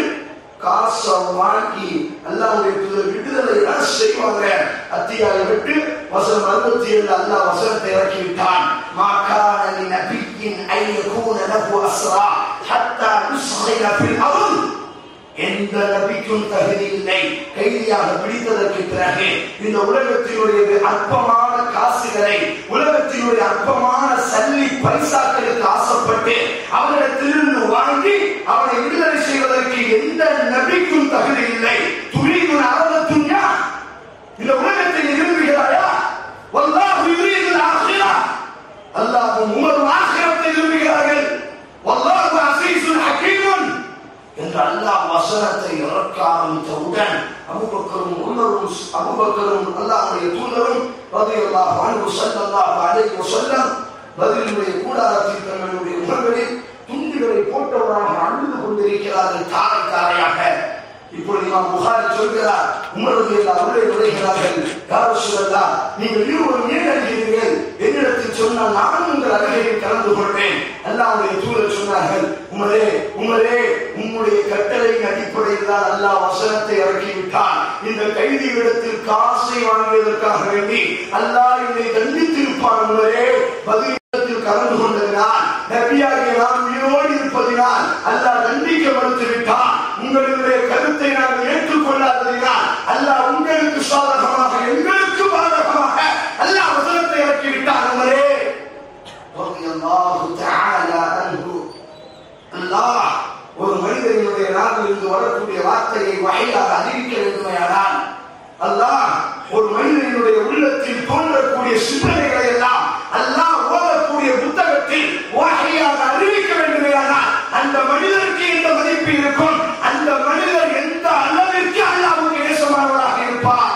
காசை வாங்கி அல்லாவுடைய தூதர் விடுதலை தான் செய்வாங்க அத்தியாயம் விட்டு வசனம் அறுபத்தி ஏழு அல்லாஹ் வசனத்தை இறக்கி விட்டான் மாக்கான நபியின் ஐயகூன லஹு அஸ்ரா ஹத்தா நுஸ்ஹில ஃபில் அர்ض் எந்த நபிக்கும் தகுதி இல்லை கைதியாக பிடித்ததற்கு பிறகு இந்த உலகத்தினுடைய அற்பமான காசுகளை உலகத்தினுடைய அற்பமான சல்லி பைசாக்களுக்கு ஆசைப்பட்டு அவரிடத்திலிருந்து வாங்கி அவனை விடுதலை செய்வதற்கு எந்த நபிக்கும் தகுதி இல்லை துணிதுன் அரபத்துன்யா இந்த உலகத்தை நீ விரும்புகிறாயா வல்லாஹு யுரீதுல் ஆখিরা அல்லாஹ்வும் உமரும் ஆখিরাத்தை விரும்புகிறார்கள் வல்லாஹு அஸீஸுல் ஹகீமுன் என்று அல்லாஹ் வசனத்தை இறக்க ஆரம்பித்தவுடன் அபுபக்கரும் உமரும் அபுபக்கரும் அல்லாஹ்வுடைய தூதரும் ரலியல்லாஹு அன்ஹு ஸல்லல்லாஹு அலைஹி வஸல்லம் பதிலுடைய கூடாரத்தில் தங்களுடைய முகங்களில் துண்டுகளை போட்டவராக அழுது கொண்டிருக்கிறார்கள் தாரை தாரையாக இப்பொழுது இமாம் புகாரி சொல்கிறார் உமரது எல்லா உள்ளே நுழைகிறார்கள் யார் சொல்லலாம் நீங்கள் இருவரும் ஏன் அழுகிறீர்கள் என்னிடத்தில் சொன்னால் நானும் உங்கள் அருகையில் கலந்து கொள்வேன் அல்லாவுடைய தூதர் சொன்னார்கள் உமரே உமரே உம்முடைய கட்டளையின் அடிப்படையில் தான் அல்லாஹ் வசனத்தை இறக்கி விட்டான் இந்த கைதிகளிடத்தில் காசை வாங்கியதற்காக வேண்டி அல்லாஹ் என்னை தண்டித்திருப்பான் உமரே பதிலத்தில் கலந்து கொண்டதினால் நபியாகிய நாம் உயிரோடு இருப்பதினால் அல்லாஹ் தண்டிக்க மறுத்து விட்டான் உங்களுடைய கருத்தை நாங்கள் ஏற்றுக்கொள்ளாததினால் அல்லாஹ் உங்களுக்கு சாதகமாக எங்களுக்கு பாதகமாக அல்லாஹ் வசனத்தை இறக்கி விட்டான் உமரே ரலியல்லாஹு தஆலா அன்ஹு அல்லாஹ் ஒரு மனிதனுடைய நாவிலிருந்து வரக்கூடிய வார்த்தையை வகையாக அறிவிக்க வேண்டுமையானால் அல்லாஹ் ஒரு மனிதனுடைய உள்ளத்தில் தோன்றக்கூடிய சிந்தனைகளை எல்லாம் அல்லாஹ் ஓதக்கூடிய புத்தகத்தில் வகையாக அறிவிக்க வேண்டுமையானால் அந்த மனிதருக்கு எந்த மதிப்பு இருக்கும் அந்த மனிதர் எந்த அளவிற்கு அல்லாஹ்வுக்கு நேசமானவராக இருப்பார்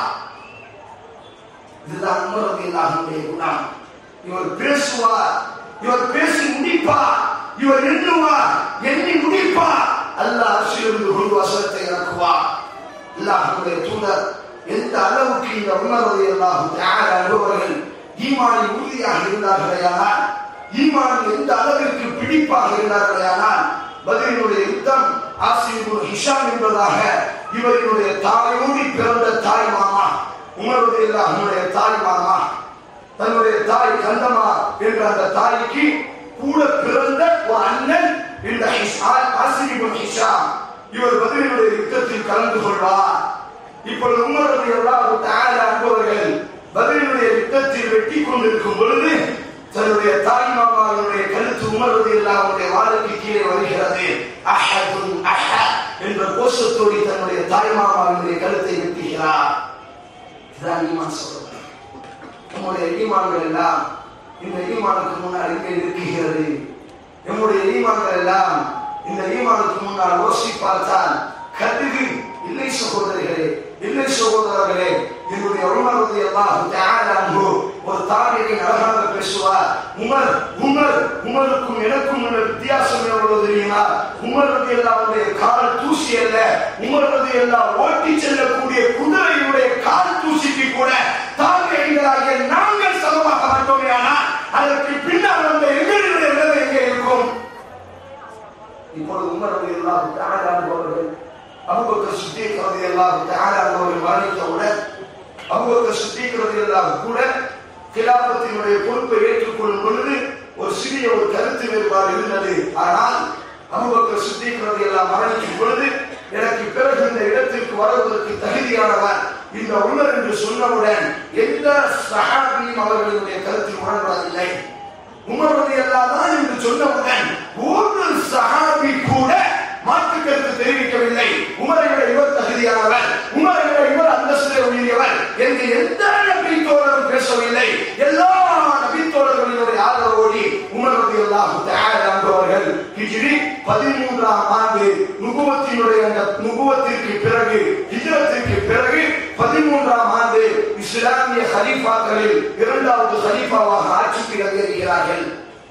இதுதான் உமரதில்லாஹுடைய குணம் இவர் பேசுவார் இவர் பேசி முடிப்பார் இவர் எண்ணுவார் எண்ணி முடிப்பார் அல்லாஹ் அரசியலிருந்து கொண்டு வசனத்தை இறக்குவார் அல்லாஹுடைய தூதர் எந்த அளவுக்கு இந்த உணர்வதை எல்லாம் யார் அனுபவர்கள் ஈமானில் உறுதியாக இருந்தார்களேயானால் ஈமானில் எந்த அளவிற்கு பிடிப்பாக இருந்தார்களேயானால் பதிலினுடைய யுத்தம் ஆசிரியர் ஹிஷாம் என்பதாக இவரினுடைய தாயோடி பிறந்த தாய் மாமா உமருடைய அவனுடைய தாய் மாமா தன்னுடைய தாய் கந்தமா என்ற அந்த தாய்க்கு கூட பிறந்த ஒரு அண்ணன் இந்த ஆசிரியர் ஹிஷாம் இவர் பதிலினுடைய யுத்தத்தில் கலந்து கொள்வார் இப்பொழுது உமருடைய அன்பவர்கள் பதிலினுடைய யுத்தத்தில் வெட்டி கொண்டிருக்கும் பொழுது தன்னுடைய தாய் மாமாவினுடைய கருத்து அடுத்து உமர்வது அவருடைய வாளுக்கு கீழே வருகிறது அஹதுன் அஹத் என்ற கோஷத்தோடு தன்னுடைய தாய்மாமாவினுடைய கழுத்தை வெட்டுகிறார் இதான் ஈமான் சொல்றது நம்முடைய ஈமான்கள் எல்லாம் இந்த ஈமானுக்கு முன்னால் எங்கே இருக்குகிறது நம்முடைய ஈமான்கள் எல்லாம் இந்த ஈமானுக்கு முன்னால் யோசி பார்த்தால் கடுகு இல்லை சகோதரிகளே இல்லை சகோதரர்களே என்னுடைய உமரது எல்லாம் தியாகோ ஒரு தாரியரை அழகாக பேசுவார் உமர் உமர் உமருக்கும் எனக்கும் உள்ள வித்தியாசம் எவ்வளவு தெரியுமா உமரது எல்லாருடைய கால் தூசி அல்ல உமரது எல்லாம் ஓட்டி செல்லக்கூடிய குதிரையுடைய கால் தூசிக்கு கூட தாரியர்களாகிய நாங்கள் சமமாக மாட்டோமே ஆனால் அதற்கு பின்னால் வந்த எங்களுடைய நிலை எங்கே இருக்கும் இப்பொழுது உமரது எல்லாம் தியாகர்கள் அபுபக்கர் சித்திக் ரலியல்லாஹு தஆலா அவர்கள் மரணித்தவுடன் அபுபக்கர் சித்திக் ரலியல்லாஹு கூட கிலாபத்தினுடைய பொறுப்பை ஏற்றுக்கொள்ளும் பொழுது ஒரு சிறிய ஒரு கருத்து வேறுபாடு இருந்தது ஆனால் அபுபக்கர் சித்திக் ரலியல்லாஹு மரணிக்கும் பொழுது எனக்கு பிறகு இந்த இடத்திற்கு வருவதற்கு தகுதியானவர் இந்த உமர் என்று சொன்னவுடன் எந்த சஹாபியும் அவர்களுடைய கருத்தில் உணர்வதில்லை உமர் ரலியல்லாஹு தான் என்று சொன்னவுடன் ஒரு சஹாபி கூட மாற்று கருத்து தெரிவிக்கவில்லை உமரை விட இவர் தகுதியானவர் உமரை விட இவர் அந்தஸ்திலே உயரியவர் என்று எந்த நபித்தோழரும் பேசவில்லை எல்லா நபித்தோழர்களினுடைய ஆதரவோடி உமர் ரதி அல்லாஹு அவர்கள் ஹிஜ்ரி பதிமூன்றாம் ஆண்டு நுகுவத்தினுடைய அந்த நுகுவத்திற்கு பிறகு ஹிஜ்ரத்திற்கு பிறகு பதிமூன்றாம் ஆண்டு இஸ்லாமிய ஹலீஃபாக்களில் இரண்டாவது ஹலீஃபாவாக ஆட்சிக்கு அதிகரிக்கிறார்கள்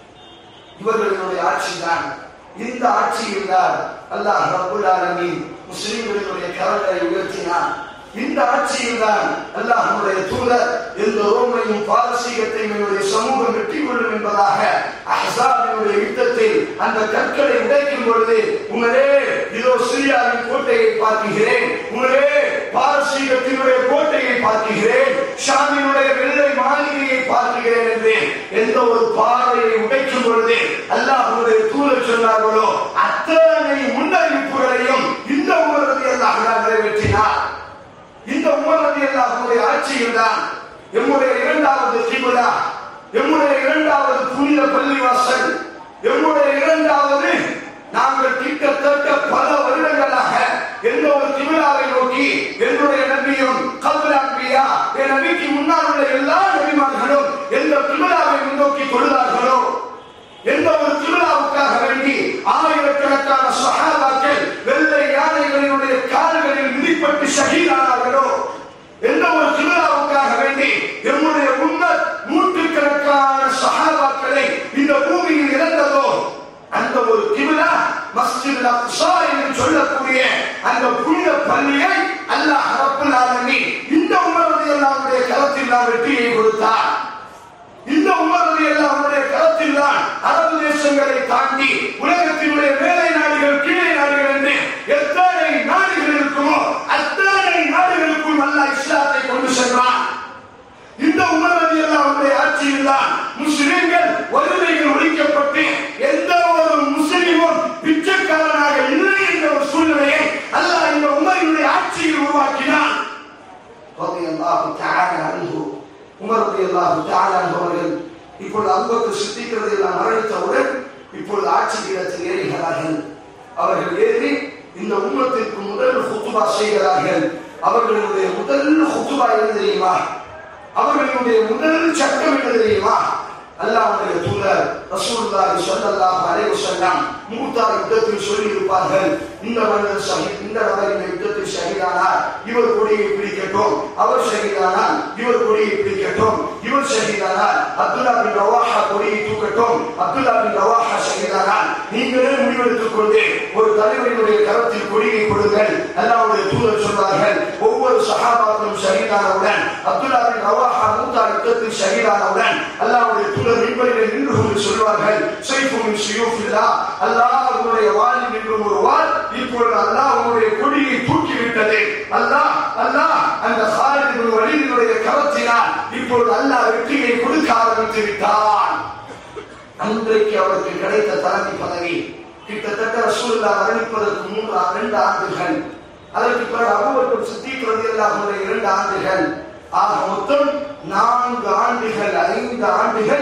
இவர்களினுடைய ஆட்சிதான் இந்த ஆட்சியில் தான் அல்லாஹ் ரப்புல் ஆலமீன் முஸ்லிம்களினுடைய கரங்களை உயர்த்தினார் இந்த ஆட்சியில் தான் அல்லாஹ்வுடைய தூதர் எந்த ரோமையும் பாரசீகத்தையும் என்னுடைய சமூகம் வெற்றி கொள்ளும் என்பதாக அஹ்ஸாபினுடைய யுத்தத்தில் அந்த கற்களை உடைக்கும் பொழுது உங்களே இதோ சிரியாவின் கோட்டையை பார்க்கிறேன் உங்களே பாரசீகத்தினுடைய கோட்டையை பார்க்கிறேன் ஷாமினுடைய வெள்ளை மாளிகையை பார்க்கிறேன் என்று எந்த ஒரு பாறையை உடைக்கும் பொழுது அல்லாஹ்வுடைய தூதர் சொன்னார்களோ அத்தனை முன்னறிவிப்புகளையும் இந்த உமரதி அல்லாஹ் நிறைவேற்றினார் இந்த உமரதி அல்லாஹ்வுடைய ஆட்சியில் தான் எம்முடைய இரண்டாவது திமுலா எம்முடைய இரண்டாவது புனித பள்ளிவாசல் எம்முடைய இரண்டாவது நாங்கள் கிட்டத்தட்ட பல வருடங்களாக எந்த ஒரு திமிழாவை நோக்கி என்னுடைய நபியும் கல்வியா என் நபிக்கு முன்னால் உள்ள எல்லா நபிமார்களும் எந்த திமிழாவை முன்னோக்கி தொழுதார்களோ எந்த ஒரு திருவிழாவுக்காக வேண்டி ஆயிரக்கணக்கான சகாபாக்கள் வெள்ளை யானைகளினுடைய கால்களில் மிதிப்பட்டு ஷஹீதானார்களோ எந்த ஒரு திருவிழாவுக்காக வேண்டி எம்முடைய முன்னர் நூற்றுக்கணக்கான சகாபாக்களை இந்த பூமியில் இறந்ததோ அந்த ஒரு திருவிழா மஸ்ஜித் அக்ஸா என்று சொல்லக்கூடிய அந்த புனித பள்ளியை அல்லாஹ் ரப்பல் ஆலமீன் இந்த உமரது எல்லாருடைய களத்தில் நான் வெற்றியை கொடுத்தார் இந்த உமரது எல்லாருடைய களத்தில் தான் அரபு தேசங்களை தாண்டி உலகத்தினுடைய மேலை நாடுகள் கீழே நாடுகள் என்று எத்தனை நாடுகள் இருக்குமோ அத்தனை நாடுகளுக்கும் அல்ல இஸ்லாத்தை கொண்டு சென்றான் இந்த உமரது எல்லாருடைய ஆட்சியில் தான் முஸ்லிம்கள் வறுமைகள் ஒழிக்கப்பட்டு எந்த ஒரு முஸ்லிமும் பிச்சைக்காரனாக இல்லை என்ற ஒரு சூழ்நிலையை அல்லாஹ் இந்த உமரினுடைய ஆட்சியில் உருவாக்கினான் رضي الله تعالى عنه உமர் ரலியல்லாஹு தஆலா அவர்கள் இப்பொழுது அபூபக்கர் சித்திக் ரலியல்லாஹு மரணித்தவுடன் இப்பொழுது ஆட்சி பீடத்தில் ஏறுகிறார்கள் அவர்கள் ஏறி இந்த உம்மத்திற்கு முதல் ஹுத்துபா செய்கிறார்கள் அவர்களுடைய முதல் ஹுத்துபா என்ன தெரியுமா அவர்களுடைய முதல் சட்டம் என்ன தெரியுமா அல்லாஹ்வுடைய தூதர் ரசூலுல்லாஹி ஸல்லல்லாஹு அலைஹி வஸல்லம் மூத்தா யுத்தத்தில் சொல்லி இருப்பார்கள் இந்த மனிதர் ஷஹீத் இந்த நபர் இந்த யுத்தத்தில் ஷஹீதானார் இவர் கொடியை பிடிக்கட்டும் அவர் ஷஹீதானார் இவர் கொடியை பிடிக்கட்டும் இவர் ஷஹீதானார் அப்துல்லா பின் ரவாஹா கொடியை தூக்கட்டும் அப்துல்லா பின் ரவாஹா ஷஹீதானார் நீங்களே முடிவெடுத்துக் கொண்டு ஒரு தலைவரினுடைய கரத்தில் கொடியை கொடுங்கள் அல்லாஹ்வுடைய தூதர் சொல்வார்கள் ஒவ்வொரு சஹாபாக்களும் ஷஹீதானவுடன் அப்துல்லா பின் ரவாஹா மூத்தா யுத்தத்தில் ஷஹீதானவுடன் அல்லாஹ்வுடைய தூதர் மின்பரிலே நின்று கொண்டு சொல்வார்கள் சைஃபு மின் ஷுயூஃபில்லா அல்லாஹ்வுடைய வாளில் நின்றும் ஒரு வாள் இப்பொழுது அல்லாஹ்வுடைய கொடியை தூக்கி விட்டது அல்லாஹ் அல்லாஹ் அந்த ஹாலித் பின் வலீதினுடைய கரத்தினால் இப்பொழுது அல்லாஹ் வெற்றியை கொடுக்க ஆரம்பித்து விட்டான் அன்றைக்கு அவருக்கு கிடைத்த தலைமை பதவி கிட்டத்தட்ட ரசூலுல்லா மரணிப்பதற்கு மூன்று ஆ- இரண்டு ஆண்டுகள் அதற்கு பிறகு அபூபக்கர் சித்திக் ரலியல்லாஹு இரண்டு ஆண்டுகள் ஆக மொத்தம் நான்கு ஆண்டுகள் ஐந்து ஆண்டுகள்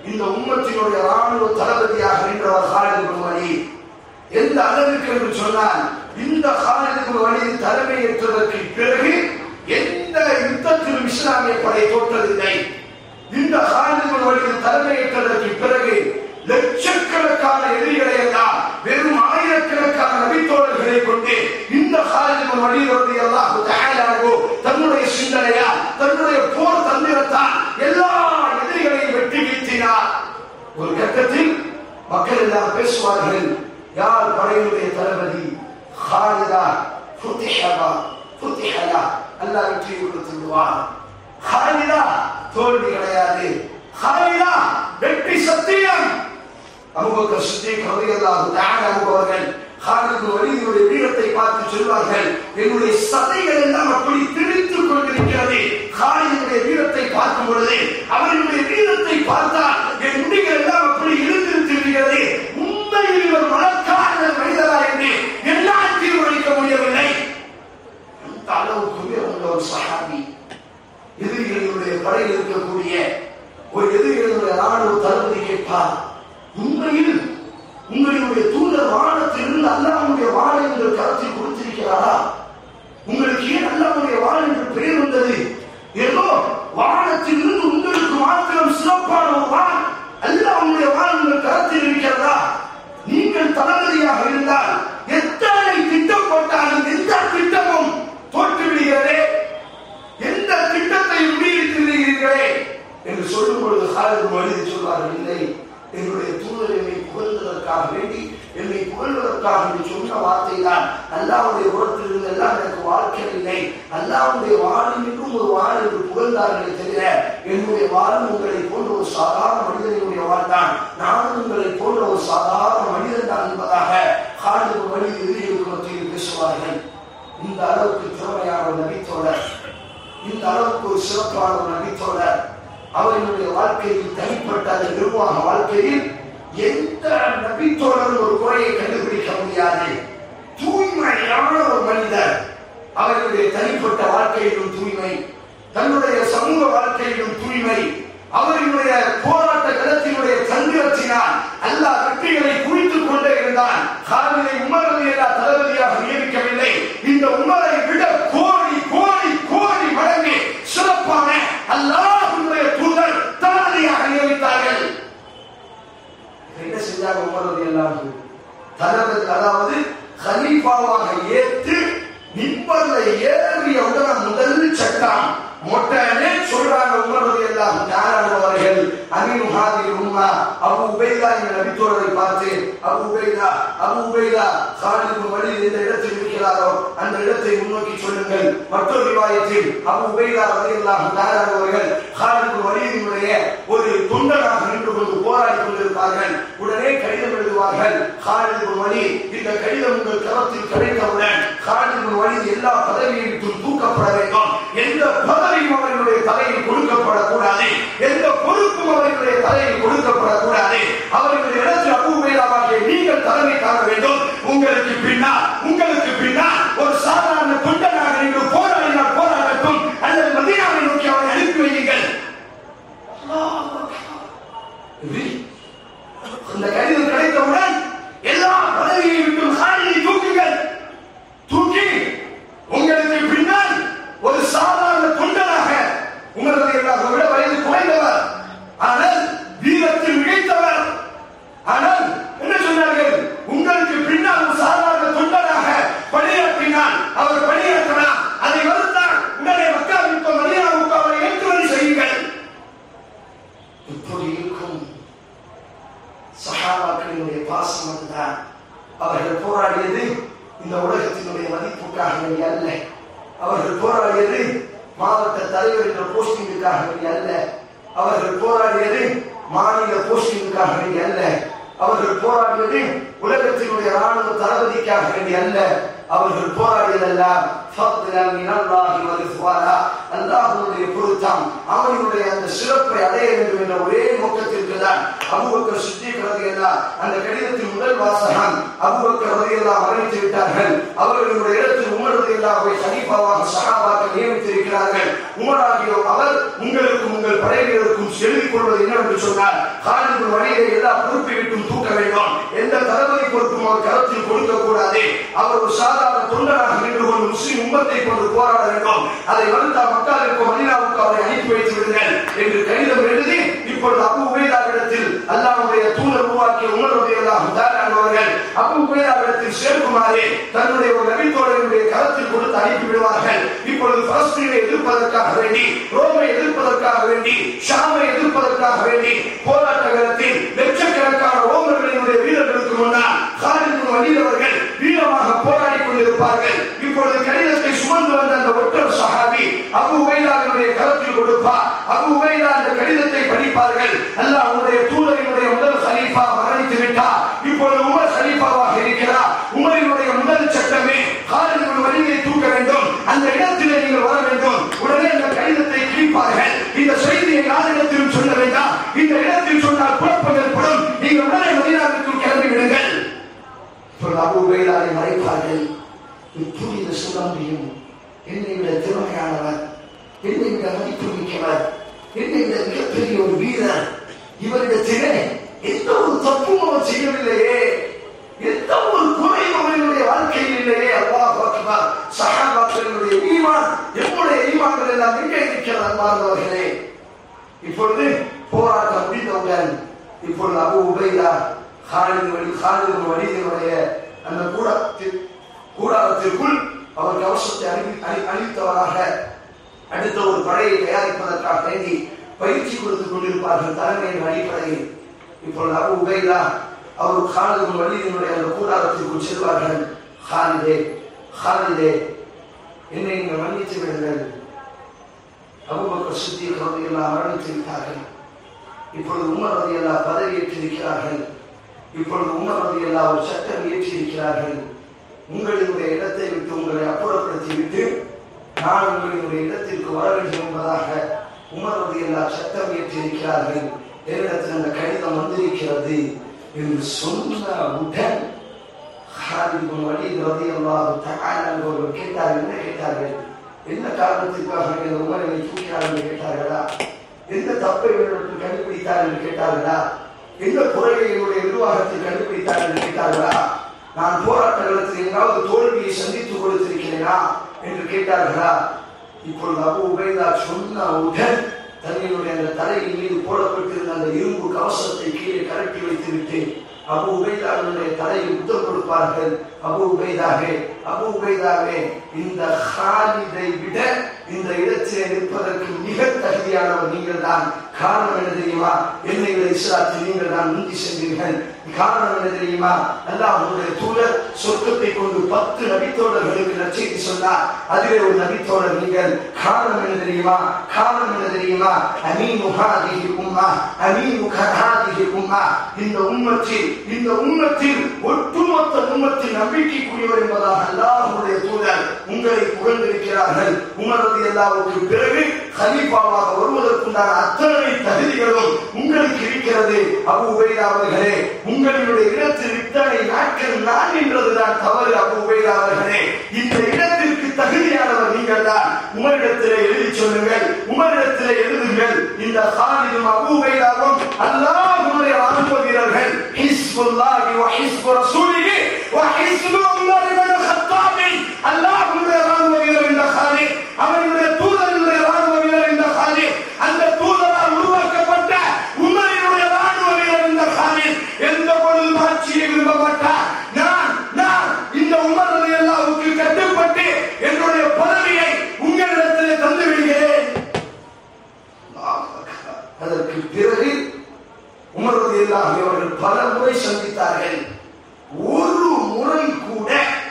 இந்த உம்மத்தினுடைய ராணுவ தளபதியாக நின்றவர் ஹாலித் பின் வலீத் எந்த அளவிற்கு என்று சொன்னால் இந்த ஹாலித் பின் வலீத் தலைமையேற்றதற்கு பிறகு எந்த யுத்தத்திலும் இஸ்லாமிய படை தோற்றதில்லை இந்த ஹாலித் பின் வலீத் தலைமையேற்றதற்கு பிறகு லட்சக்கணக்கான எதிரிகளை எல்லாம் வெறும் ஆயிரக்கணக்கான நபித்தோழர்களை கொண்டு இந்த ஹாலித் வழியிலிருந்து எல்லாம் தயாராகோ தன்னுடைய சிந்தனையால் தன்னுடைய போர் தந்திரத்தால் எல்லா எதிரிகளையும் வெட்டி வீழ்த்தினார் ஒரு கட்டத்தில் மக்கள் எல்லாம் பேசுவார்கள் யார் படையினுடைய தளபதி ஹாலிதா ஃபுத்திஹபா ஃபுத்திஹலா அல்லாஹ் வெற்றி கொடுத்து விடுவார் ஹாலிதா தோல்வி கிடையாது ஹாலிதா வெற்றி சத்தியம் அபூபக்கர் சித்திக் ரலியல்லாஹு தஆலா அவர்கள் ஹாலித் வலியுடைய வீரத்தை பார்த்து சொல்வார்கள் என்னுடைய சதைகள் எல்லாம் அப்படி திணித்துக் கொண்டிருக்கிறது ஹாலிதுடைய வீரத்தை பார்க்கும் பொழுது அவர்களுடைய வீரத்தை பார்த்தால் என் முடிகள் எல்லாம் அப்படி இழுத்திருக்கிறது உண்மையில் இவர் மனக்கார மனிதரா என்று என்னால் தீர்மானிக்க முடியவில்லை அந்த அளவுக்கு உயர்ந்த ஒரு சஹாபி எதிரிகளுடைய படையில் இருக்கக்கூடிய ஒரு எதிரிகளுடைய ராணுவ தளபதி கேட்பார் உண்மையில் உங்களுடைய தூதர் வானத்திலிருந்து அல்லாவுடைய வாழை உங்கள் கரத்தில் கொடுத்திருக்கிறாரா உங்களுக்கு ஏன் அல்லாவுடைய வாழ் என்று பெயர் வந்தது ஏதோ வானத்திலிருந்து உங்களுக்கு மாத்திரம் சிறப்பான ஒரு வாழ் அல்லாவுடைய வாழ் உங்கள் கரத்தில் இருக்கிறதா நீங்கள் தளபதியாக இருந்தால் எத்தனை திட்டம் போட்டாலும் எந்த திட்டமும் தோற்றுவிடுகிறதே எந்த திட்டத்தை முடிவெடுத்திருக்கிறீர்களே என்று சொல்லும் பொழுது ஹாலித் மனித சொல்வார்கள் இல்லை என்னுடைய தூதர் என்னை புகழ்வதற்காக வேண்டி என்னை புகழ்வதற்காக வேண்டி சொன்ன வார்த்தை தான் அல்லாவுடைய உரத்திலிருந்து எல்லாம் எனக்கு வாழ்க்கை இல்லை அல்லாவுடைய வாழினுக்கும் ஒரு வாழ் என்று புகழ்ந்தார்களே தவிர என்னுடைய வாழும் உங்களை போன்ற ஒரு சாதாரண மனிதனுடைய வாழ்தான் நானும் உங்களை போன்ற ஒரு சாதாரண மனிதன் தான் என்பதாக ஹாலித் மனித எதிரிகளுக்கு மத்தியில் பேசுவார்கள் இந்த அளவுக்கு திறமையான ஒரு நபித்தோழர் இந்த அளவுக்கு ஒரு சிறப்பான ஒரு நபித்தோழர் அவர்களுடைய வாழ்க்கையில் தனிப்பட்ட அந்த நிர்வாக வாழ்க்கையில் எந்த நபித்தோழரும் ஒரு குறையை கண்டுபிடிக்க முடியாது தூய்மையான ஒரு மனிதர் அவர்களுடைய தனிப்பட்ட வாழ்க்கையிலும் தூய்மை தன்னுடைய சமூக வாழ்க்கையிலும் தூய்மை அவர்களுடைய போராட்ட களத்தினுடைய தந்திரத்தினால் அல்லாஹ் வெற்றிகளை குறித்துக் கொண்டே இருந்தான் காவிரை உமரது எல்லா தளபதியாக நியமிக்கவில்லை இந்த உமரை விட கோடி கோடி கோடி மடங்கு சிறப்பான அல்லாஹ்வுடைய தூதர் தளபதியாக நியமித்தார்கள் என்ன செஞ்சாங்க உமரது எல்லாம் தளபதி அதாவது ஹலீஃபாவாக ஏற்று நிப்பர்ல ஏறிய உடனே முதல் சட்டம் மொட்டனே சொல்றாங்க உமரது எல்லாம் யாரானவர்கள் அமீன் ஹாதிர் உம்மா அபு உபைதா என்ற நபித்தோழரை பார்த்து அபு உபைதா அபு உபைதா சாலிபு வழி எந்த இடத்தில் இருக்கிறாரோ அந்த இடத்தை முன்னோக்கி சொல்லுங்கள் மற்றொரு ரிவாயத்தில் அபு உபைதா ரலியல்லாஹு தஆலாவர்கள் ஹாலிபு வலியினுடைய ஒரு தொண்டனாக நின்று கொண்டு போராடி கொண்டிருப்பார்கள் உடனே கடிதம் எழுதுவார்கள் ஹாலிபு வலி இந்த கடிதம் உங்கள் கரத்தில் கிடைத்தவுடன் ஹாலிபு வலி எல்லா பதவியை விட்டும் தூக்கப்பட வேண்டும் எந்த பதவியும் அவர்களுடைய தலையில் கொடுக்கப்படக்கூடாது எந்த பொறுப்பும் அவர்களுடைய தலையில் கொடுக்கப்படக்கூடாது அவர்களுடைய இடத்தில் அபூபேதாவாகிய நீங்கள் தலைமை காண வேண்டும் உங்களுக்கு பின்னால் உங்களுக்கு பின்னால் ஒரு சாதாரண தொண்டனாக நின்று போராடினால் போராடட்டும் அல்லது மதீனாவை நோக்கி அவரை அனுப்பி வையுங்கள் இது, அந்த கடிதம் கிடைத்தவுடன் எல்லா பதவியை விட்டும் சாரியை தூக்குங்கள் தூக்கி உங்களுக்கு பின்னால் ஒரு சாதாரண தொண்டனாக உங்களது எல்லாரை விட வயது குறைந்தவர் ஆனால் வீரத்தில் மிகைத்தவர் ஆனால் என்ன சொன்னார்கள் உங்களுக்கு பின்னால் ஒரு சாதாரண தொண்டனாக பணியாற்றினால் அவர் பணியாற்றலாம் அதை மறுத்தால் உடனே மக்காவிற்கு மரியாதைக்கு அவரை ஏற்றுமதி செய்யுங்கள் இப்படி இருக்கும் சஹாபாக்களினுடைய பாசம் அதுதான் அவர்கள் போராடியது இந்த உலகத்தினுடைய மதிப்புக்காக வேண்டி அல்ல அவர்கள் போராடியது மாவட்ட தலைவர் என்ற போஸ்டிங்குக்காக வேண்டி அல்ல அவர்கள் போராடியது மாநில போஸ்டிங்குக்காக வேண்டி அல்ல அவர்கள் போராடியது உலகத்தினுடைய ராணுவ தளபதிக்காக வேண்டி அல்ல அவர்கள் போராடியதெல்லாம் فضلا من الله ورضوانا அல்லாஹ்வுடைய பொருத்தம் அவனுடைய அந்த சிறப்பை அடைய வேண்டும் என்ற ஒரே நோக்கத்திற்கு தான் அபூபக்கர் சித்திக் ரலியல்லாஹ் அந்த கடிதத்தின் முதல் வாசகம் அபூபக்கர் ரலியல்லாஹ் மரணித்து விட்டார் விட்டார்கள் அவர்களுடைய இடத்தில் உமரது எல்லாவை சனிப்பாவாக சகாபாக்கள் நியமித்திருக்கிறார்கள் உமராகிய அவர் உங்களுக்கும் உங்கள் படையினருக்கும் எழுதிக் கொள்வது என்னவென்று சொன்னால் காலின் வழியை எல்லா பொறுப்பை விட்டும் தூக்க வேண்டும் எந்த தளபதி பொறுப்பும் அவர் கருத்தில் கொடுக்க கூடாது அவர் ஒரு சாதாரண தொண்டராக நின்று கொண்டு முஸ்லிம் உம்மத்தை கொண்டு போராட வேண்டும் அதை மறுத்தா மக்களுக்கு மனிதாவுக்கு அவரை அனுப்பி வைத்து விடுங்கள் என்று கடிதம் எழுதி இப்பொழுது அபு உபேதாவிடத்தில் அல்லாஹ்வுடைய தூதர் உருவாக்கிய உணர்வுடைய அவர்கள் அபு உபேதாவிடத்தில் சேர்க்குமாறு தன்னுடைய ஒரு நபித்தோழனுடைய கரத்தில் கொடுத்து அனுப்பி விடுவார்கள் இப்பொழுது பலஸ்தீனை எதிர்ப்பதற்காக வேண்டி ரோமை எதிர்ப்பதற்காக வேண்டி ஷாமை எதிர்ப்பதற்காக வேண்டி போராட்ட காலத்தில் லட்சக்கணக்கான ரோமர்களினுடைய வீரர்களுக்கு முன்னால் காலின் வலிதவர்கள் வீரமாக போராடி கொண்டிருப்பார்கள் இப்பொழுது கடிதத்தை சுமந்து வந்த அந்த ஒற்றர் சஹாபி அபு உபைதாவினுடைய கரத்தில் கொடுப்பார் அபு உபைதா அந்த கடிதத்தை படிப்பார்கள் அல்லாஹ் உங்களுடைய தூதரினுடைய முதல் சலீஃபா மரணித்து விட்டார் இப்பொழுது உமர் சலீஃபாவாக இருக்கிறார் உமரினுடைய முதல் சட்டமே காலின் வலியை தூக்க வேண்டும் அந்த இடத்திலே நீங்கள் வர வேண்டும் உடனே அந்த கடிதத்தை கிழிப்பார்கள் இந்த செய்தியை யாரிடத்திலும் சொல்ல வேண்டாம் இந்த இடத்தில் சொன்னால் குழப்பம் ஏற்படும் நீங்கள் உடனே மதினாவிற்குள் கிளம்பி விடுங்கள் இப்பொழுது அபு உபைதாவை மறைப்பார்கள் இப்படி இந்த சுதந்திரம் என்னை விட திறமையானவர் என்னை விட மதிப்பு மிக்கவர் என்னை விட மிகப்பெரிய ஒரு வீரர் இவரிடத்திலே எந்த ஒரு தப்பும் அவர் செய்யவில்லையே எந்த ஒரு குறையும் அவர்களுடைய வாழ்க்கையில் இல்லையே அல்லாஹ் அக்பர் சஹாபாக்களுடைய ஈமான் எம்முடைய ஈமான்கள் எல்லாம் எங்கே இருக்கிறது அன்பார்ந்தவர்களே இப்பொழுது போராட்டம் முடிந்தவுடன் இப்பொழுது அபு உபைதா காலின் வழி காலின் வழியினுடைய அந்த கூடத்தில் கூடாரத்திற்குள் அவர் கவசத்தை அணி அணி- அணிவித்தவராக அடுத்த ஒரு படையை தயாரிப்பதற்காக வேண்டி பயிற்சி கொடுத்துக் கொண்டிருப்பார்கள் தலைமையின் அடிப்படையில் இப்பொழுது அபு உபைதா அவர் காலின் வழியினுடைய அந்த கூடாரத்திற்குள் செல்வார்கள் ஹாலிதே ஹாலிதே என்னை நீங்கள் மன்னித்து விடுங்கள் அபுபக்கர் சித்திக் ரலியல்லாஹு மரணித்து விட்டார்கள் இப்பொழுது உமர் ரலியல்லாஹு பதவியேற்றிருக்கிறார்கள் இப்பொழுது உமர் ரலியல்லாஹு ஒரு சட்டம் இயற்றியிருக்கிறார்கள் உங்களுடைய இடத்தை விட்டு உங்களை அப்புறப்படுத்தி விட்டு நான் உங்களுடைய இடத்திற்கு வர வேண்டும் என்பதாக உமர் ரலியல்லாஹு சட்டம் இயற்றியிருக்கிறார்கள் என்னிடத்தில் அந்த கடிதம் வந்திருக்கிறது என்று சொன்ன உடன் ஹாலித் பின் வலீத் ரலியல்லாஹு தஆலா அவர்கள் கேட்டார்கள் என்ன கேட்டார்கள் என்ன காரணத்திற்காக இந்த உமரை தூக்கினார் என்று கேட்டார்களா எந்த தப்பை இவர்களுக்கு கண்டுபிடித்தார் என்று கேட்டார்களா எந்த குறையை என்னுடைய நிர்வாகத்தில் கண்டுபிடித்தார் என்று கேட்டார்களா நான் போராட்ட காலத்தில் எங்காவது தோல்வியை சந்தித்துக் கொடுத்திருக்கிறேனா என்று கேட்டார்களா இப்பொழுது அபு உபைதா சொன்ன உடன் தன்னுடைய அந்த தலையின் மீது போடப்பட்டிருந்த அந்த இரும்பு கவசத்தை கீழே கரட்டி வைத்துவிட்டு அபு உபைதாவினுடைய தலையில் முத்தம் கொடுப்பார்கள் அபு உபைதாவே அபு உபைதாவே இந்த ஹாலிதை விட இந்த இடத்திலே நிற்பதற்கு மிக தகுதியானவர் நீங்கள் தான் காரணம் என்ன தெரியுமா என்னை விட இஸ்லாத்தில் நீங்கள் தான் முந்தி சென்றீர்கள் காரணம் என்ன தெரியுமா அல்லாஹ் உங்களுடைய தூதர் சொர்க்கத்தை கொண்டு பத்து நபித்தோழர்களுக்கு நச்செய்தி சொன்னார் அதிலே ஒரு நபித்தோழர் நீங்கள் காரணம் என்ன தெரியுமா காரணம் என்ன தெரியுமா அமீனு ஹாதிஹி உம்மா அமீனு ஹாதிஹி உம்மா இந்த உம்மத்தில் இந்த உம்மத்தில் ஒட்டுமொத்த உம்மத்தில் நம்பிக்கைக்குரியவர் என்பதாக அல்லாஹ்வுடைய தூதர் உங்களை புகழ்ந்திருக்கிறார்கள் உமரது எல்லாவுக்கு பிறகு ஹலீஃபாவாக வருவதற்குண்டான அத்தனை தகுதிகளும் உங்களுக்கு இருக்கிறது அபு உபைதா அவர்களே உங்களுடைய இடத்தில் இத்தனை நாட்கள் நான் என்றதுதான் தவறு அபு உபைதா அவர்களே இந்த இடத்திற்கு தகுதியானவர் நீங்கள் தான் உமரிடத்திலே எழுதி சொல்லுங்கள் உமரிடத்திலே எழுதுங்கள் இந்த சாலிதும் அபு உபைதாவும் அல்லாஹ்வுடைய ராணுவ வீரர்கள் ஹிஸ்புல்லாஹி வ ஹிஸ்பு ரசூலிஹி வ ஹிஸ்பு உமர் இப்னு கத்தாப் அல்லாஹ்வுடைய ராணுவ வீரர் இந்த சாலித் அவனுடைய தூதரினுடைய ராணுவ வீரர் இந்த சாலித் அந்த தூதரால் உருவாக்கப்பட்ட உமரினுடைய ராணுவ வீரர் இந்த சாலித் எந்த பொழுதும் ஆட்சியை விரும்ப மாட்டார் நான் நான் இந்த உமர் அல்லாவுக்கு கட்டுப்பட்டு என்னுடைய பதவியை உங்களிடத்திலே தந்து விடுகிறேன் அல்லாஹ் அக்பர். அதற்கு பிறகு உமரது எல்லாம் அவர்கள் பல முறை சந்தித்தார்கள் ஒரு முறை கூட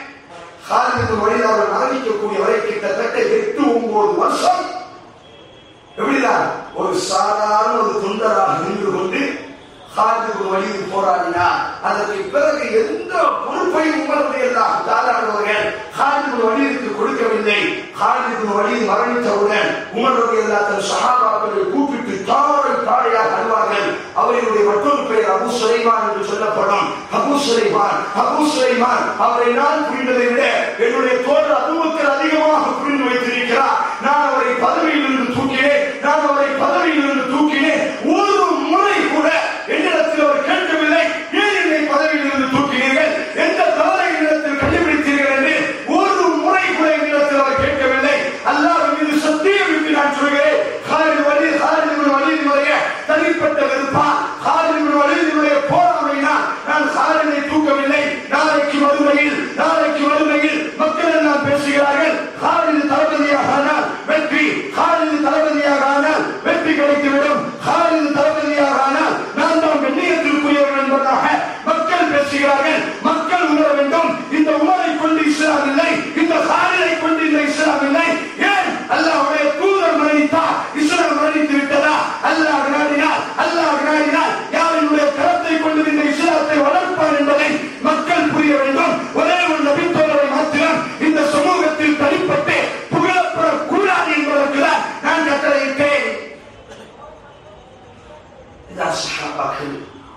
ஹாலிது வழியில் அவர்கள் ஆரம்பிக்கக்கூடிய வரை கிட்டத்தட்ட எட்டு ஒன்பது வருஷம் எப்படிதான் ஒரு சாதாரண ஒரு தொண்டராக நின்று கொண்டு ஹாலிது வழியில் போராடினார் அதற்கு பிறகு எந்த பொறுப்பையும் உமரது எல்லாம் தாராளவர்கள் ஹாலிது வழியிற்கு கொடுக்கவில்லை ஹாலிது வழியில் மரணித்தவுடன் உமரது எல்லா தன் சகாபாக்களை கூப்பிட்டு தாரை தாரையாக அழுவார்கள் அவர்களுடைய மற்றொரு பெயர் அபு சுலைமான் என்று சொல்ல சொல்லப்படும் அபு சுலைமான் அபு சுலைமான் அவரை நான் புரிந்ததை விட என்னுடைய தோழர் அபுபக்கர் அதிகமாக புரிந்து வைத்திருக்கிறார் நான் அவரை பதவியில் இருந்து தூக்கினேன் நான் அவரை பதவியில் இருந்து தூக்கினேன் ஒரு முறை கூட என்னிடத்தில் அவர் கேட்கவில்லை ஏன் என்னை பதவியில் இருந்து தூக்கினீர்கள் எந்த தவறை என்னிடத்தில் கண்டுபிடித்தீர்கள் என்று ஒரு முறை கூட என்னிடத்தில் அவர் கேட்கவில்லை அல்லாஹ் மீது சத்தியம் என்று நான் சொல்கிறேன் ஹாலித் வலி ஹாலித் வலிதினுடைய தனிப்பட்ட வெறுப்பா ஹாலித் வலிதினுடைய போராமையினால் நான் ஹாலிதை தூக்கவில்லை நாளைக்கு மறுமையில் நாளைக்கு மறுமையில் மக்கள் எல்லாம் பேசுகிறார்கள் ஹாலிது தளபதியாக ஆனால் வெற்றி ஹாலிது தளபதியாக ஆனால் வெற்றி கிடைத்துவிடும் ஹாலிது தளபதியாக ஆனால் நான் தான் கண்ணியத்திற்குரியவர்கள் என்பதாக மக்கள் பேசுகிறார்கள் மக்கள் உணர வேண்டும் இந்த உணரை கொண்டு இஸ்லாம் இல்லை இந்த ஹாலிதை கொண்டு இந்த இஸ்லாம் இல்லை ஏன் அல்லாஹ்வுடைய தூதர் மரணித்தார் இஸ்லாம் மரணித்து விட்டதா அல்லாஹ் நாடினார் அல்லாஹ் நாடினார் யாருடைய கரத்தை கொண்டு இந்த இஸ்லாத்தை வளர்ப்பார் என்பதை மக்கள் புரிய வேண்டும் ஒரே ஒரு நபித்தோழரை மாத்திரம் இந்த சமூகத்தில் தனிப்பட்டு புகழப்படக்கூடாது என்பதற்கு தான் நான் கட்டளையிட்டேன் இதான் சஹாபாக்கள்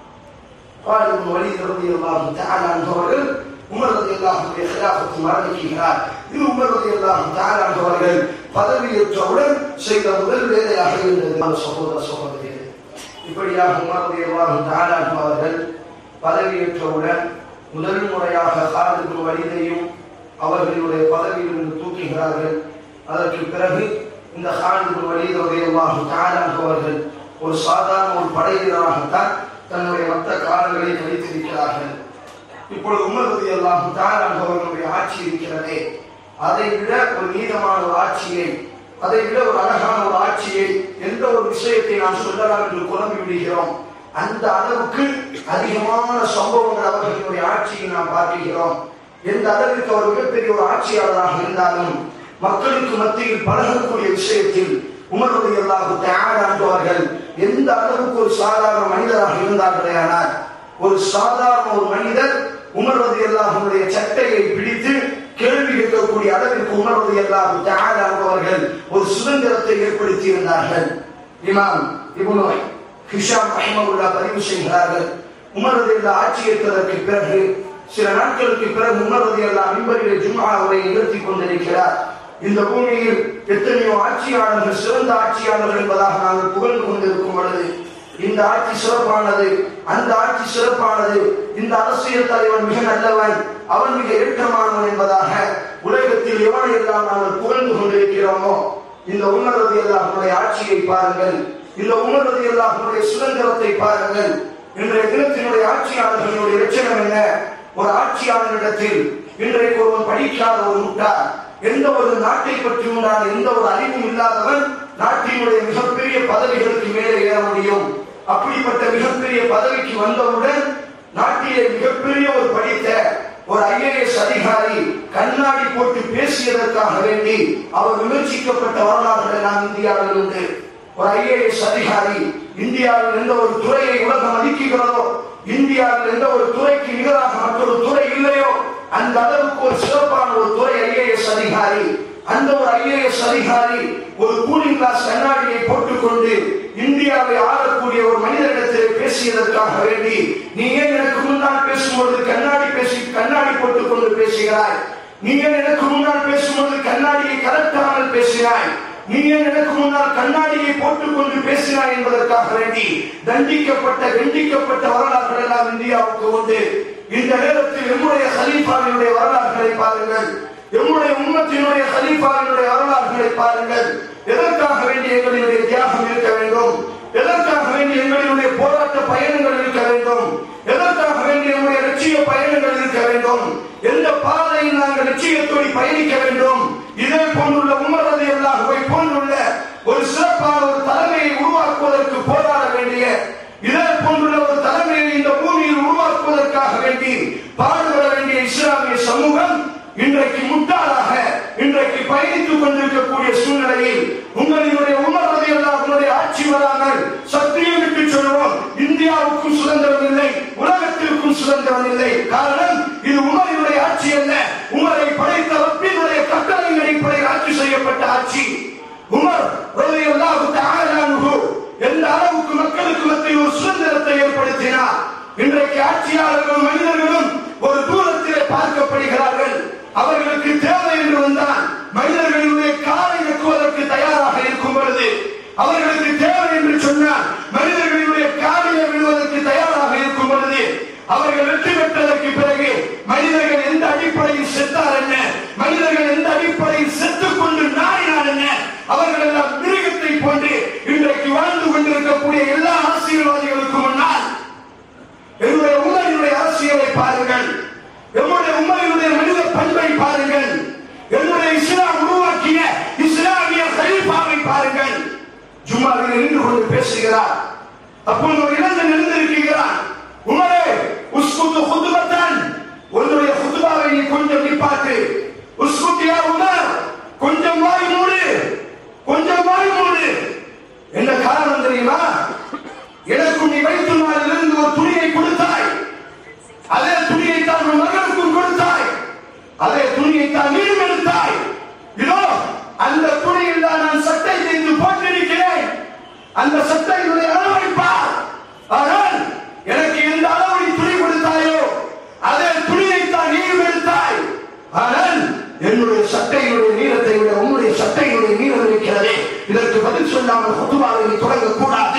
வாலிபன் வலித் ரலியல்லாஹு தஆலா அன்ஹு உமர் ரலியல்லாஹுடைய خلافத்து மரணிக்கிறார் இது உமர் ரலியல்லாஹு தஆலா அன்ஹு பதவியேற்றவுடன் செய்த முதல் வேலையாக இருந்தது அந்த சகோதர சகோதரிகள் இப்படியாக உமர் ரலியல்லாஹு தஆலா அன்ஹு அவர்கள் பதவியேற்றவுடன் முதல் முறையாக ஹாலித் வலிதையும் அவர்களுடைய பதவியிலிருந்து தூக்குகிறார்கள் அதற்கு பிறகு இந்த ஹாலித் வலீத் ரலியல்லாஹு தஆலா அன்ஹு அவர்கள் ஒரு சாதாரண ஒரு படை வீரராகத்தான் தன்னுடைய மற்ற காலங்களை கழித்திருக்கிறார்கள் இப்பொழுது உமர் ரலியல்லாஹு தஆலா அன்ஹு அவர்களுடைய ஆட்சி இருக்கிறதே அதை விட ஒரு நீதமான ஒரு ஆட்சியை அதை விட ஒரு அழகான ஒரு ஆட்சியை எந்த ஒரு விஷயத்தை நாம் சொல்லலாம் என்று குழம்பி விடுகிறோம் அந்த அளவுக்கு அதிகமான சம்பவங்கள் அவர்களுடைய ஆட்சியை நாம் பார்க்கிறோம் எந்த அளவிற்கு அவர் மிகப்பெரிய ஒரு ஆட்சியாளராக இருந்தாலும் மக்களுக்கு மத்தியில் பழகக்கூடிய விஷயத்தில் உமருடைய அல்லாஹு தயாராண்டுவார்கள் எந்த அளவுக்கு ஒரு சாதாரண மனிதராக இருந்தார்களே ஆனால் ஒரு சாதாரண ஒரு மனிதர் உமர்வது அல்லாஹுடைய சட்டையை பிடித்து கேள்வி கேட்கக்கூடிய அளவிற்கு உமர்வது அல்லாஹு தயாராண்டுவார்கள் ஒரு சுதந்திரத்தை ஏற்படுத்தி இருந்தார்கள் இமாம் இபுனோய் ஹிஷாம் ரஹ்மவுல்லா பதிவு செய்கிறார்கள் உமரது இல்லா ஆட்சி ஏற்றதற்கு பிறகு சில நாட்களுக்கு பிறகு உமரது இல்லா மின்பரிலே ஜும்மா உரை நிகழ்த்தி கொண்டிருக்கிறார் இந்த பூமியில் எத்தனையோ ஆட்சியாளர்கள் சிறந்த ஆட்சியாளர்கள் என்பதாக நாங்கள் புகழ்ந்து கொண்டிருக்கும் பொழுது இந்த ஆட்சி சிறப்பானது அந்த ஆட்சி சிறப்பானது இந்த அரசியல் தலைவன் மிக நல்லவன் அவன் மிக ஏற்றமானவன் என்பதாக உலகத்தில் எவனை எல்லாம் நாங்கள் புகழ்ந்து கொண்டிருக்கிறோமோ இந்த உமரது எல்லாருடைய ஆட்சியை பாருங்கள் இந்த உமரது எல்லாருடைய சுதந்திரத்தை பாருங்கள் இன்றைய தினத்தினுடைய ஆட்சியாளர்களுடைய லட்சணம் என்ன ஒரு ஆட்சியாளரிடத்தில் இன்றைக்கு ஒருவன் படிக்காத ஒரு முட்டார் எந்த ஒரு நாட்டை பற்றி உண்டான எந்த ஒரு அறிவும் இல்லாதவன் நாட்டினுடைய மிகப்பெரிய பதவிகளுக்கு மேலே ஏற முடியும் அப்படிப்பட்ட மிகப்பெரிய பதவிக்கு வந்தவுடன் நாட்டிலே மிகப்பெரிய ஒரு படித்த ஒரு ஐஏஎஸ் அதிகாரி கண்ணாடி போட்டு பேசியதற்காக வேண்டி அவர் விமர்சிக்கப்பட்ட வரலாறுகள் நாம் இந்தியாவில் உண்டு ஒரு ஐஏஎஸ் அதிகாரி இந்தியாவில் எந்த ஒரு துறையை உலகம் மதிக்குகிறதோ இந்தியாவில் எந்த ஒரு துறைக்கு நிகராக மற்றொரு துறை இல்லையோ அந்த அளவுக்கு ஒரு சிறப்பான ஒரு துறை ஐஏஎஸ் அதிகாரி அந்த ஒரு ஐஏஎஸ் அதிகாரி ஒரு கூலிங் கிளாஸ் கண்ணாடியை போட்டுக்கொண்டு இந்தியாவை ஆளக்கூடிய ஒரு மனிதனிடத்தில் பேசியதற்காக வேண்டி நீ ஏன் எனக்கு முன்னால் பேசும்பொழுது கண்ணாடி பேசி கண்ணாடி போட்டுக் கொண்டு பேசுகிறாய் நீ ஏன் எனக்கு முன்னால் பேசும்பொழுது கண்ணாடியை கலட்டாமல் பேசினாய் நீ ஏன் எனக்கு முன்னால் கண்ணாடியை போட்டுக் கொண்டு பேசினாய் என்பதற்காக வேண்டி தண்டிக்கப்பட்ட கண்டிக்கப்பட்ட வரலாறுகள் எல்லாம் இந்தியாவுக்கு உண்டு இந்த நேரத்தில் எம்முடைய ஹலீஃபாவினுடைய வரலாறுகளை பாருங்கள் எம்முடைய உம்மத்தினுடைய ஹலீஃபாவினுடைய வரலாறுகளை பாருங்கள் எதற்காக வேண்டி எங்களினுடைய தியாகம் இருக்க வேண்டும் எதற்காக வேண்டி எங்களினுடைய போராட்ட பயணங்கள் இருக்க வேண்டும் எதற்காக வேண்டி நம்முடைய லட்சிய பயணங்கள் இருக்க வேண்டும் எந்த பாதையில் நாங்கள் லட்சியத்தோடு பயணிக்க வேண்டும் இதே போன்றுள்ள உமரது எல்லாகவே போன்றுள்ள ஒரு சிறப்பான ஒரு தலைமையை உருவாக்குவதற்கு போராட வேண்டிய இதே போன்றுள்ள ஒரு தலைமையை இந்த பூமியில் உருவாக்குவதற்காக வேண்டி பாடுபட வேண்டிய இஸ்லாமிய சமூகம் இன்றைக்கு முட்டாளாக இன்றைக்கு பயணித்துக் கொண்டிருக்கக்கூடிய சூழ்நிலையில் உங்களினுடைய உணர்வதை எல்லாம் உங்களுடைய ஆட்சி வராமல் சத்தியமிட்டு சொல்லுவோம் இந்தியாவுக்கும் சுதந்திரம் இல்லை உலகத்திற்கும் சுதந்திரம் இல்லை காரணம் இது உமரினுடைய ஆட்சி அல்ல உமரை படைத்த ரப்பினுடைய கட்டளையின் அடிப்படையில் ஆட்சி செய்யப்பட்ட ஆட்சி உமர் ரலியல்லாஹு தஆலா அன்ஹு எந்த அளவுக்கு மக்களுக்கு மத்தியில் ஒரு சுதந்திரத்தை ஏற்படுத்தினார் இன்றைக்கு ஆட்சியாளர்களும் மனிதர்களும் ஒரு தூரத்திலே பார்க்கப்படுகிறார்கள் அவர்களுக்கு தேவை என்று வந்தால் மனிதர்களுடைய காலை வெட்டுவதற்கு தயாராக இருக்கும் பொழுது அவர்களுக்கு தேவை என்று சொன்னால் மனிதர்களுடைய காலையை விடுவதற்கு தயாராக இருக்கும் பொழுது அவர்கள் வெற்றி பெற்றதற்கு பிறகு மனிதர்கள் எந்த அடிப்படையில் செத்தார் என்ன மனிதர்கள் எந்த அடிப்படையில் செத்துக் கொண்டு நாடினார் என்ன அவர்கள் எல்லாம் மிருகத்தை போன்று இன்றைக்கு வாழ்ந்து கொண்டிருக்கக்கூடிய எல்லா அரசியல்வாதிகளுக்கு முன்னால் என்னுடைய உமரினுடைய அரசியலை பாருங்கள் என்னுடைய உமரினுடைய மனித பண்பை பாருங்கள் என்னுடைய இஸ்லாம் உருவாக்கிய இஸ்லாமிய கலிஃபாவை பாருங்கள் ஜும்மாவில் நின்று கொண்டு பேசுகிறார் அப்பொழுது ஒரு இளைஞன் எழுந்திருக்கிறான் உமரே உஸ்குத்து குத்துபத்தான் உன்னுடைய குத்துபாவை நீ கொஞ்சம் நிப்பாட்டு உஸ்குத்தியா உமர் கொஞ்சம் வாய் மூடு கொஞ்சம் வாய் மூடு என்ன காரணம் தெரியுமா எனக்கும் நீ வைத்துள்ளாரிலிருந்து ஒரு துணியை கொடுத்தாய் அதே துணியை தான் உன் மகனுக்கும் கொடுத்தாய் அதே துணியை தான் நீயும் எடுத்தாய் இதோ அந்த துணியில் தான் நான் சட்டை செய்து போட்டிருக்கிறேன் அந்த சட்டையினுடைய அளவை பார் ஆனால் எனக்கு எந்த அளவை துணி கொடுத்தாயோ அதே துணியை தான் நீயும் எடுத்தாய் ஆனால் என்னுடைய சட்டையினுடைய நீளத்தை விட உன்னுடைய சட்டையினுடைய நீளம் இருக்கிறது இதற்கு பதில் சொல்லாமல் குத்துபாவை நீ தொடங்கக்கூடாது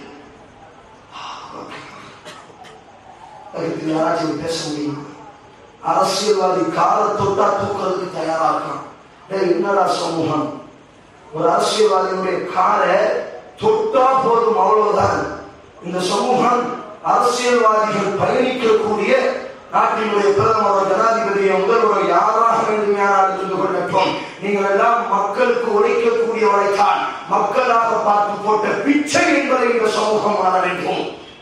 அதுக்கு யாராச்சும் பேச முடியுமா அரசியல்வாதி காலை தொட்டா தூக்கிறதுக்கு தயாரா இருக்கான் டேய் என்னடா சமூகம் ஒரு அரசியல்வாதியினுடைய காலை தொட்டா போதும் அவ்வளவுதான் இந்த சமூகம் அரசியல்வாதிகள் பயணிக்கக்கூடிய நாட்டினுடைய பிரதமர் ஜனாதிபதியை முதல்வர் யாராக வேண்டுமையானால் இருந்து கொள்ளட்டும் நீங்கள் எல்லாம் மக்களுக்கு உழைக்கக்கூடியவரைத்தான் மக்களாக பார்த்து போட்ட பிச்சை என்பதை இந்த சமூகம் உணர வேண்டும்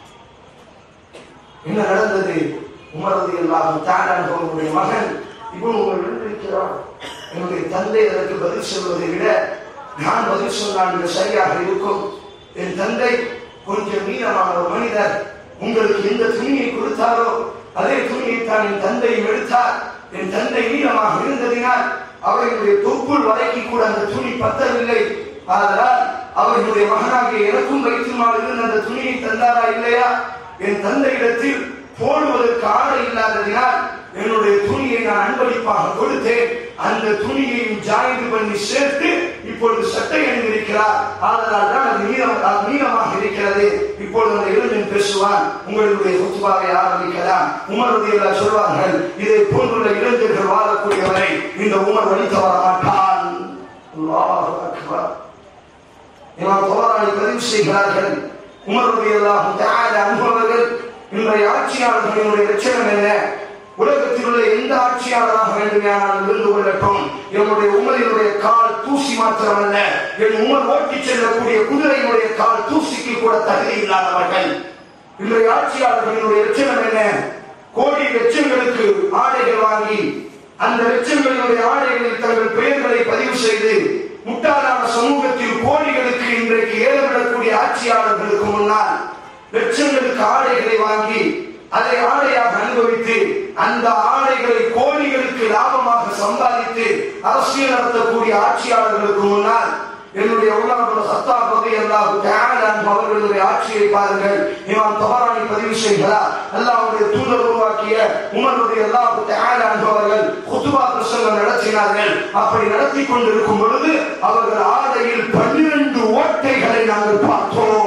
என்ன நடந்தது உமரது எல்லாம் தாண்டான்பவனுடைய மகன் இவன் உங்கள் இருக்கிறான் என்னுடைய தந்தை அதற்கு பதில் சொல்வதை விட நான் பதில் சொன்னால் இது சரியாக இருக்கும் என் தந்தை கொஞ்சம் நீளமான ஒரு மனிதர் உங்களுக்கு எந்த துணியை கொடுத்தாரோ அதே துணியை தான் என் தந்தையும் எடுத்தார் என் தந்தை நீளமாக இருந்ததினால் அவர்களுடைய தொப்புள் வரைக்கு கூட அந்த துணி பத்தவில்லை ஆதலால் அவர்களுடைய மகனாகிய எனக்கும் வைத்துமாறு இருந்த அந்த துணியை தந்தாரா இல்லையா என் தந்தையிடத்தில் போடுவதற்கு ஆடை இல்லாததினால் என்னுடைய துணியை நான் அன்பளிப்பாக கொடுத்தேன் அந்த துணியையும் ஜாயிண்ட் பண்ணி சேர்த்து இப்பொழுது சட்டை அணிந்திருக்கிறார் ஆதலால் தான் அது நீளம் அது நீளமாக இருக்கிறது இப்பொழுது அந்த இளைஞன் பேசுவான் உங்களுடைய குத்துபாவை ஆரம்பிக்கலாம் உமர் ரதியல்லாஹ் சொல்வார்கள் இதை போன்றுள்ள இளைஞர்கள் வாழக்கூடியவரை இந்த உமர் வலித்து வர மாட்டான் அல்லாஹ் அக்பர் இமாம் தவறானி பதிவு செய்கிறார்கள் உமருடைய அனுபவர்கள் இன்றைய ஆட்சியாளர்களினுடைய லட்சணம் என்ன உலகத்தில் உள்ள எந்த ஆட்சியாளராக வேண்டுமானால் இருந்து கொள்ளட்டும் என்னுடைய உமரினுடைய கால் தூசி மாத்திரமல்ல என் உமர் ஓட்டிச் செல்லக்கூடிய குதிரையினுடைய கால் தூசிக்கு கூட தகுதி இல்லாதவர்கள் இன்றைய ஆட்சியாளர்களினுடைய லட்சணம் என்ன கோடி லட்சங்களுக்கு ஆடைகள் வாங்கி அந்த லட்சங்களினுடைய ஆடைகளில் தங்கள் பெயர்களை பதிவு செய்து முட்டாளான சமூகத்தில் கோடிகளுக்கு இன்றைக்கு ஏலமிடக்கூடிய ஆட்சியாளர்களுக்கு முன்னால் லட்சங்களுக்கு ஆடைகளை வாங்கி அதை ஆடையாக அனுபவித்து அந்த ஆடைகளை கோடிகளுக்கு லாபமாக சம்பாதித்து அரசியல் நடத்தக்கூடிய ஆட்சியாளர்களுக்கு முன்னால் என்னுடைய உள்ளார்ந்த சத்தா பகுதி எல்லாம் அவர்களுடைய ஆட்சியை பாருங்கள் இமாம் தவறானி பதிவு செய்கிறார் அல்லாவுடைய தூதர் உருவாக்கிய உமருடைய அல்லாஹு அவர்கள் குத்துபா பிரசங்கம் நடத்தினார்கள் அப்படி நடத்தி கொண்டிருக்கும் பொழுது அவர்கள் ஆடையில் பன்னிரண்டு ஓட்டைகளை நாங்கள் பார்த்தோம்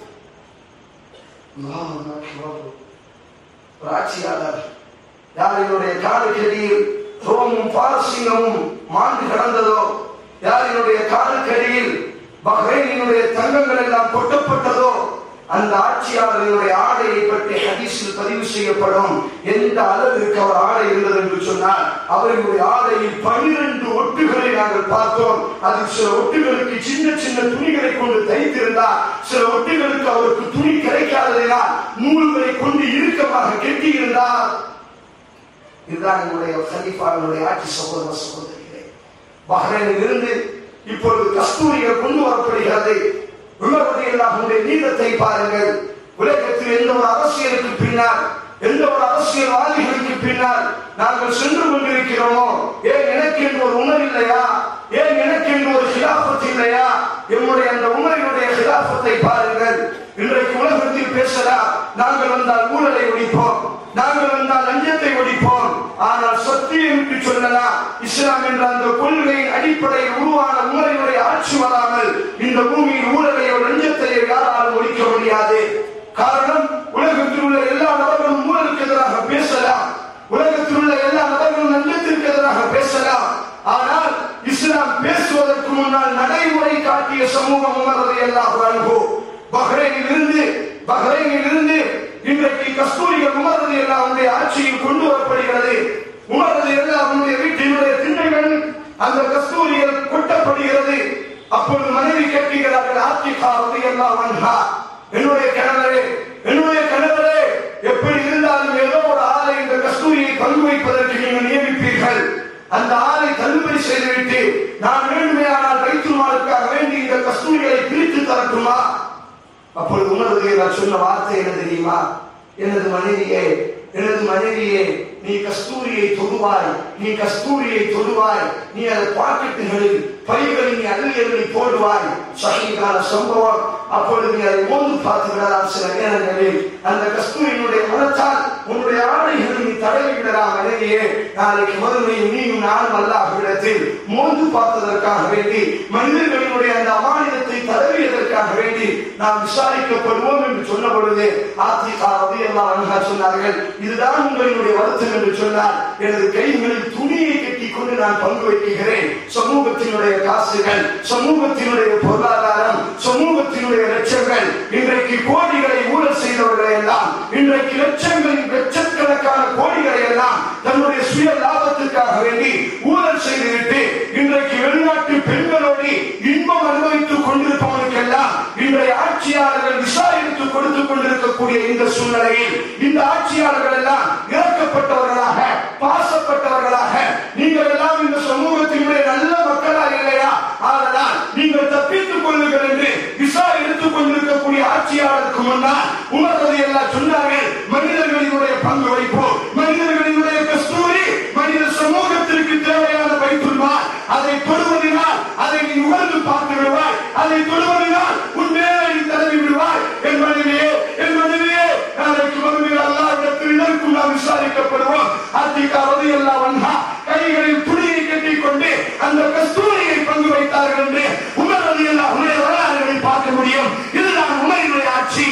ஒரு ஆட்சியாளர் யாரினுடைய காலுக்கடியில் ரோமும் பாரசீகமும் மாண்டு கடந்ததோ யாரினுடைய காலுக்கடியில் பஹ்ரைனினுடைய தங்கங்கள் எல்லாம் கொட்டப்பட்டதோ அந்த ஆட்சியாளர்களுடைய ஆடையை பற்றி ஹதீஸில் பதிவு செய்யப்படும் எந்த அளவிற்கு அவர் ஆடை இருந்தது என்று சொன்னால் அவர்களுடைய ஆடையில் பனிரெண்டு ஒட்டுகளை நாங்கள் பார்த்தோம் அதில் சில ஒட்டுகளுக்கு சின்ன சின்ன துணிகளை கொண்டு தைத்திருந்தார் சில ஒட்டுகளுக்கு அவருக்கு துணி கிடைக்காததினால் நூல்களை கொண்டு இறுக்கமாக கெட்டியிருந்தார் இதுதான் எங்களுடைய கலீஃபாவினுடைய ஆட்சி சகோதர சகோதரிகளே பஹ்ரைனில் இருந்து இப்பொழுது கஸ்தூரிகள் கொண்டு வரப்படுகிறது உலகத்தையுடைய நீளத்தை பாருங்கள் உலகத்தில் எந்த ஒரு அரசியலுக்கு பின்னால் எந்த ஒரு அரசியல்வாதிகளுக்கு பின்னால் நாங்கள் சென்று கொண்டிருக்கிறோமோ ஏன் எனக்கு என்று ஒரு உணர் இல்லையா ஏன் எனக்கு என்று ஒரு ஹிலாபத் இல்லையா என்னுடைய அந்த உமரினுடைய ஹிலாபத்தை பாருங்கள் இன்றைக்கு உலக உலகத்தில் பேசலாம் நாங்கள் வந்தால் ஊழலை ஒழிப்போம் நாங்கள் வந்தால் லஞ்சத்தை ஒழிப்போம் ஆனால் சத்தியம் என்று சொல்லலாம் இஸ்லாம் என்ற அந்த கொள்கையின் அடிப்படையில் உருவான உமரினுடைய ஆட்சி வராமல் இந்த பூமியில் ஊழலையோ லஞ்சத்தையோ யாராலும் ஒழிக்க முடியாது காரணம் உலகத்தில் உள்ள எல்லா நபர்களும் ஊழலுக்கு எதிராக பேசலாம் உலகத்தில் உள்ள எல்லா நபர்களும் லஞ்சத்திற்கு எதிராக பேசலாம் ஆனால் இஸ்லாம் பேசுவதற்கு முன்னால் நடைமுறை காட்டிய சமூகம் உணர்வதை எல்லாம் அனுபவ பஹ்ரைனில் இருந்து பஹ்ரைனில் இருந்து இன்றைக்கு கஸ்தூரிகள் உமரது எல்லாம் அவனுடைய ஆட்சியில் கொண்டு வரப்படுகிறது உமரது எல்லாம் அவனுடைய வீட்டினுடைய திண்ணைகள் அந்த கஸ்தூரிகள் கொட்டப்படுகிறது அப்பொழுது மனைவி கேட்கிறார்கள் ஆத்திகா எல்லாம் வந்தா என்னுடைய கணவரே என்னுடைய கணவரே எப்படி இருந்தாலும் ஏதோ ஒரு ஆளை இந்த கஸ்தூரியை பங்கு வைப்பதற்கு நீங்கள் நியமிப்பீர்கள் அந்த ஆளை தள்ளுபடி செய்துவிட்டு நான் வேண்டுமே ஆனால் வைத்துமாளுக்காக வேண்டி இந்த கஸ்தூரிகளை பிரித்து தரட்டுமா அப்பொழுது உணர்வு நான் சொன்ன வார்த்தை என்ன தெரியுமா எனது மனைவியே எனது மனைவியே நீ கஸ்தூரியை தொடுவாய் நீ கஸ்தூரியை தொடுவாய் நீ அதை பாக்கெட்டுகளில் பைகளில் நீ அள்ளி அள்ளி போடுவாய் சகிகால சம்பவம் அப்பொழுது நீ அதை மோந்து பார்த்து விடலாம் சில நேரங்களில் அந்த கஸ்தூரியினுடைய மனத்தால் உன்னுடைய ஆடைகளை நீ தடவி விடலாம் மனைவியே நாளைக்கு மறுமையில் நீயும் நானும் அல்லாஹ்விடத்தில் மோந்து பார்த்ததற்காக வேண்டி மனிதர்களினுடைய அந்த அமானிதத்தை தடவியதற்காக வேண்டி நாம் விசாரிக்கப்படுவோம் என்று சொன்ன பொழுது ஆத்திகா எல்லாம் அழகா சொன்னார்கள் இதுதான் உங்களினுடைய வருத்தம் என்று சொன்னார் எனது கைகளில் துணியை கட்டி கொண்டு நான் பங்கு வைக்கிறேன் சமூகத்தினுடைய காசுகள் சமூகத்தினுடைய பொருளாதாரம் சமூகத்தினுடைய லட்சங்கள் இன்றைக்கு கோடிகளை ஊழல் செய்தவர்களை எல்லாம் இன்றைக்கு லட்சங்களின் லட்சக்கணக்கான கோடிகளை எல்லாம் தன்னுடைய சுய லாபத்துக்காக வேண்டி ஊழல் செய்துவிட்டு இன்றைக்கு வெளிநாட்டு பெண்களோடு இன்பம் அனுபவித்துக் கொண்டிருப்பவனுக்கெல்லாம் இன்றைய ஆட்சியாளர்கள் விசாரித்து கொடுத்துக் கொண்டிருக்கக்கூடிய இந்த சூழ்நிலையில் இந்த ஆட்சியாளர்கள் எல்லாம் இறக்கப்பட்டவர்களாக பாசப்பட்டவர்களாக நீங்கள் எல்லாம் இந்த சமூகத்தினுடைய நல்ல மக்களா இல்லையா ஆதலால் நீங்கள் தப்பித்துக் கொள்ளுங்கள் என்று விசா எடுத்துக் கொண்டிருக்கக்கூடிய ஆட்சியாளருக்கு முன்னால் உணர்வதை எல்லாம் சொன்னார்கள் மனிதர்களினுடைய பங்கு வைப்போம் மனிதர்களினுடைய கஸ்தூரி மனித சமூகத்திற்கு தேவையான வைத்துள்ளார் அதை தொடுவதனால் அதை நீ உணர்ந்து பார்த்து விடுவாய் அதை தொடுவதனால் உன் மேலே நீ தடவி விடுவாய் என் மனைவியே என் மனைவியே நாளைக்கு மறுமையில் அல்லாவிடத்தில் இதற்கும் நாம் விசாரிக்கப்படுவோம் அதிக அவதி எல்லாம் வந்தா கைகளில் துணியை கட்டிக் கொண்டு அந்த கஸ்தூரியை பங்கு வைத்தார்கள் என்று உணர்வது எல்லாம் உடைய வரலாறுகளில் பார்க்க முடியும் இதுதான் உணரினுடைய ஆட்சி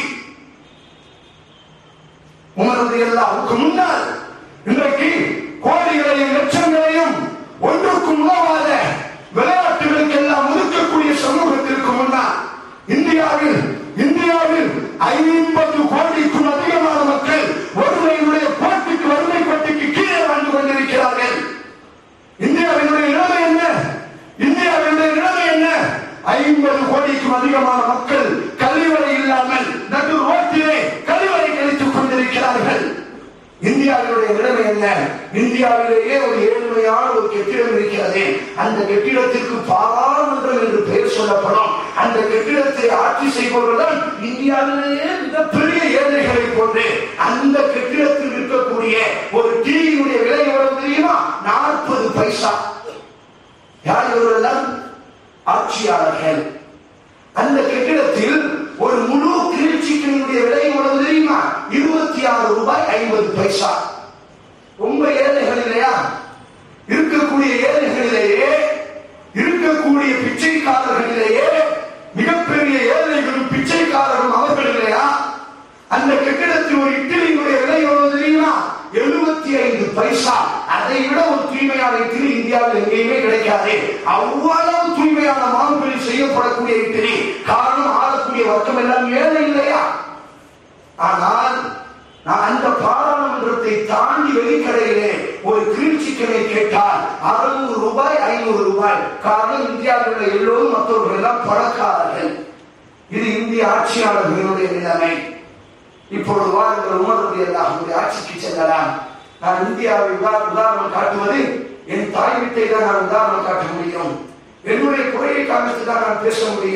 உமரது எல்லாவுக்கு முன்னால் இன்றைக்கு கோடிகளையும் லட்சங்களையும் ஒன்றுக்கும் உணவாத விளையாட்டுகளுக்கு எல்லாம் ஒதுக்கக்கூடிய சமூகத்திற்கு முன்னால் இந்தியாவில் இந்தியாவில் ஐம்பது கோடிக்கும் அதிகமான மக்கள் ஒருமையினுடைய கோட்டுக்கு வறுமை கோட்டுக்கு கீழே வாழ்ந்து கொண்டிருக்கிறார்கள் இந்தியாவினுடைய நிலைமை என்ன இந்தியாவினுடைய நிலைமை என்ன ஐம்பது கோடிக்கும் அதிகமான மக்கள் கழிவறை இல்லாமல் நடு ரோட்டிலே கழிவறை கழித்துக் கொண்டிருக்கிறார்கள் இந்தியாவினுடைய நிலைமை என்ன இந்தியாவிலேயே ஒரு ஏழ்மையான ஒரு கெட்டிடம் இருக்கிறது அந்த கெட்டிடத்திற்கு பாராளுமன்றம் என்று பெயர் சொல்லப்படும் அந்த கெட்டிடத்தை ஆட்சி செய்பவர்கள் இந்தியாவிலேயே மிகப்பெரிய ஏழைகளை போன்று அந்த கெட்டிடத்தில் இருக்கக்கூடிய ஒரு டீயினுடைய விலை எவ்வளவு தெரியுமா நாற்பது பைசா யார் இவரெல்லாம் ஆட்சியாளர்கள் அந்த கெட்டிடத்தில் ஒரு முழு கிரில் சிக்கனுடைய விலை எவ்வளவு தெரியுமா இருபத்தி ஆறு ரூபாய் ஐம்பது பைசா ரொம்ப ஏழைகள் இல்லையா இருக்கக்கூடிய ஏழைகளிலேயே இருக்கக்கூடிய பிச்சைக்காரர்களிலேயே மிகப்பெரிய ஏழைகளும் பிச்சைக்காரரும் அவர்கள் இல்லையா அந்த கட்டிடத்தில் ஒரு இட்லியினுடைய விலை எவ்வளவு தெரியுமா எழுபத்தி ஐந்து பைசா அதை விட ஒரு தூய்மையான இட்லி இந்தியாவில் எங்கேயுமே கிடைக்காது அவ்வளவு தூய்மையான மாவுகளில் செய்யப்படக்கூடிய இட்லி காரணம் ஆளக்கூடிய வர்க்கம் எல்லாம் ஏழை இல்லையா ஆனால் நான் அந்த பாராளுமன்றத்தை தாண்டி வெளிக்கடையிலே ஒரு கிரில் சிக்கனை கேட்டால் அறுநூறு ரூபாய் ஐநூறு ரூபாய் காரணம் இந்தியாவில் உள்ள எல்லோரும் மற்றவர்கள் எல்லாம் பணக்காரர்கள் இது இந்திய ஆட்சியாளர்களுடைய நிலைமை இப்பொழுது வாருங்கள் உமருடைய அல்லாஹுடைய ஆட்சிக்கு செல்லலாம் நான் இந்தியாவை உதா- உதாரணம் காட்டுவது என் தாய் வீட்டை தான் நான் உதாரணம் காட்ட முடியும் என்னுடைய குறையை காமித்து தான் நான் பேச முடியும்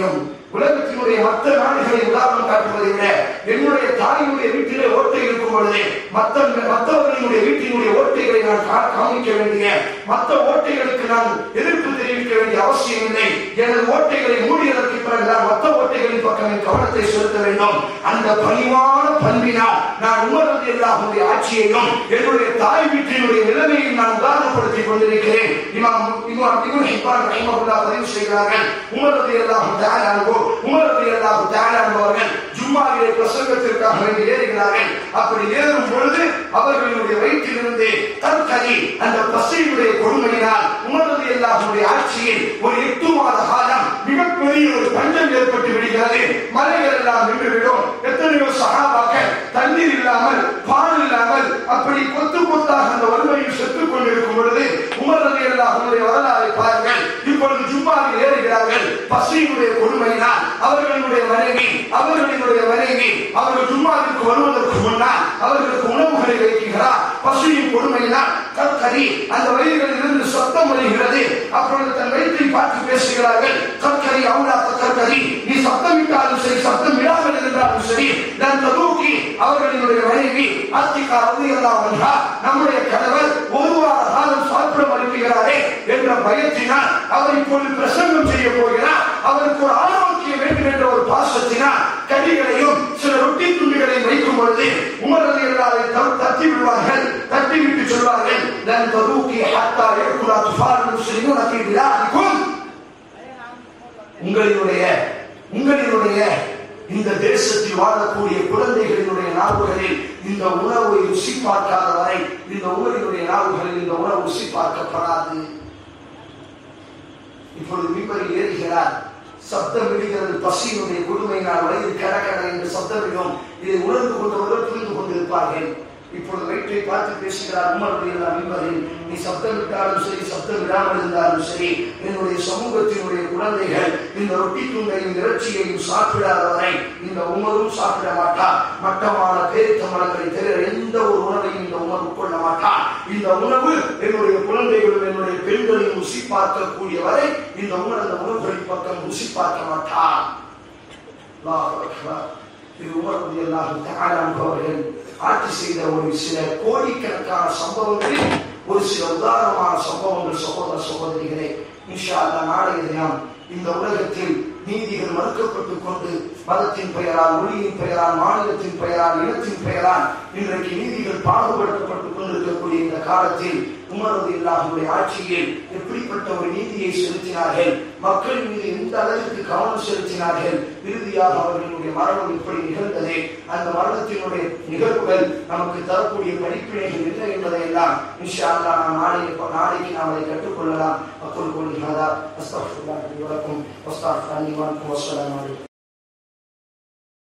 உலகத்தினுடைய மற்ற நாடுகளை உதாரணம் காட்டுவதை விட என்னுடைய தாயினுடைய வீட்டிலே ஓட்டை இருக்கும் பொழுது மற்ற மற்றவர்களினுடைய வீட்டினுடைய ஓட்டைகளை நான் கா- காமிக்க வேண்டிய மற்ற ஓட்டைகளுக்கு நான் எதிர்ப்பு தெரிவிக்க வேண்டிய அவசியம் இல்லை எனது ஓட்டைகளை மூடியதற்கு பிறகு நான் மற்ற ஓட்டைகளின் பக்கம் என் கவனத்தை செலுத்த வேண்டும் அந்த பணிவான பண்பினால் நான் உமரது எல்லாருடைய ஆட்சியையும் என்னுடைய தாய் வீட்டினுடைய நிலைமையும் நான் உதாரணப்படுத்திக் கொண்டிருக்கிறேன் இமாம் இமாம் இப்னு ஹிப்பான் ரஹிமஹுல்லாஹ் பதிவு செய்கிறார்கள் உமரது எல்லாஹு தஆலா உமரது எல்லாஹு தஆலா அவர்கள் ஜும்மாவிலே பிரசங்கத்திற்காக வேண்டி ஏறுகிறார்கள் அப்படி ஏறும் பொழுது அவர்களுடைய வயிற்றிலிருந்து தற்கதி அந்த பசியினுடைய கொடுமையினால் உமரது எல்லாருடைய ஆட்சியில் ஒரு எட்டு மாத காலம் மிகப்பெரிய ஒரு பஞ்சம் ஏற்பட்டு விடுகிறது மலைகள் எல்லாம் நின்றுவிடும் எத்தனையோ சகாபாக்கள் தண்ணீர் இல்லாமல் பால் இல்லாமல் அப்படி கொத்து கொத்தாக அந்த வறுமையில் செத்துக் கொண்டிருக்கும் பொழுது உமரது எல்லாருடைய வரலாறை பாருங்கள் இப்பொழுது ஜும்மாவில் ஏறுகிறார்கள் பசியினுடைய கொடுமையினால் அவர்களுடைய மனைவி அவர்களினுடைய மனைவி அவர்கள் ஜும்மாவிற்கு வருவதற்கு முன்னால் அவர்களுக்கு உணவுகளை வைக்கிறார் பசியின் கொடுமையினால் கற்கரி அந்த வயிறுகளில் இருந்து சத்தம் வருகிறது அப்பொழுது தன் வயிற்றை பார்த்து பேசுகிறார்கள் கற்கரி அவுலா கற்கரி நீ சத்தம் விட்டாலும் சரி சத்தம் விடாமல் இருந்தாலும் சரி நான் தூக்கி அவர்களினுடைய மனைவி ஆத்திகா ரவியெல்லாம் என்றால் நம்முடைய கணவர் ஒரு வார காலம் சாப்பிட மறுக்கிறாரே என்ற பயத்தினால் அவர் இப்பொழுது பிரசங்கம் செய்ய போகிறார் அவருக்கு ஒரு ஆரோக்கியம் வேண்டும் என்ற ஒரு பாசத்தினால் கடிகளையும் சில ரொட்டி துண்டுகளையும் வைக்கும் பொழுது உமரது எல்லாரை தட்டி விடுவார்கள் தட்டி விட்டு சொல்வார்கள் லன் ததூக்கி ஹத்தா யக்குலா துஃபால் முஸ்லிமுன் ஃபீ பிலாதிக்கும் உங்களினுடைய உங்களினுடைய இந்த தேசத்தில் வாழக்கூடிய குழந்தைகளினுடைய நாவுகளில் இந்த உணவை ருசி பார்க்காத வரை இந்த உங்களினுடைய நாவுகளில் இந்த உணவு ருசி பார்க்கப்படாது இப்பொழுது மீன்பரில் ஏறுகிறார் சப்தம் விடுகிறது பசியினுடைய கொடுமையினால் வயது கடகட என்று சப்தமிடும் இதை உணர்ந்து கொண்டவர்கள் புரிந்து கொண்டிருப்பார்கள் இப்பொழுது வயிற்றை பார்த்து பேசுகிறார் உமருடைய மீன்பரில் நீ சப்தம் விட்டாலும் சரி சப்தம் விடாமல் இருந்தாலும் சரி என்னுடைய சமூகத்தினுடைய குழந்தைகள் இந்த ரொட்டி துண்டையும் இறைச்சியையும் சாப்பிடாத வரை இந்த உணவும் சாப்பிட மாட்டார் மட்டமான பேரித்த மரங்களை தவிர எந்த ஒரு உணவையும் இந்த உணவு கொள்ள மாட்டார் இந்த உணவு என்னுடைய குழந்தைகளும் என்னுடைய பெண்களையும் ருசி பார்க்கக்கூடிய வரை இந்த உணவு அந்த உணவுகளின் பக்கம் ருசி பார்க்க மாட்டார் அல்லாஹ் அக்பர். இது உமர் அல்லாஹு தஆலா அவர்கள் ஆட்சி செய்த ஒரு சில கோடிக்கணக்கான சம்பவங்களில் ஒரு சில உதாரணமான சம்பவங்கள் சகோதர சகோதரிகளே இன்ஷா அல்லாஹ் நாளைய தினம் இந்த உலகத்தில் நீதிகள் மறுக்கப்பட்டுக் கொண்டு மதத்தின் பெயரால் மொழியின் பெயரால் மாநிலத்தின் பெயரால் இனத்தின் பெயரால் இன்றைக்கு நீதிகள் பாகுபடுத்தப்பட்டுக் கொண்டிருக்கக்கூடிய இந்த காலத்தில் உமரது இல்லாஹுடைய ஆட்சியில் எப்படிப்பட்ட ஒரு நீதியை செலுத்தினார்கள் மக்கள் மீது எந்த அளவிற்கு கவனம் செலுத்தினார்கள் இறுதியாக அவர்களுடைய மரணம் இப்படி நிகழ்ந்தது அந்த மரணத்தினுடைய நிகழ்வுகள் நமக்கு தரக்கூடிய படிப்பினைகள் என்ன என்பதை எல்லாம் இன்ஷா அல்லாஹ் நாம் நாளை நாளைக்கு நாம் அதை கற்றுக்கொள்ளலாம் அக்குள் கொள்கிறார் அஸ்தஃபுல்லாஹி வலக்கும் வஸ்தஃபுல்லாஹி வலக்கும் வஸ்ஸலாமு அலைக்கும்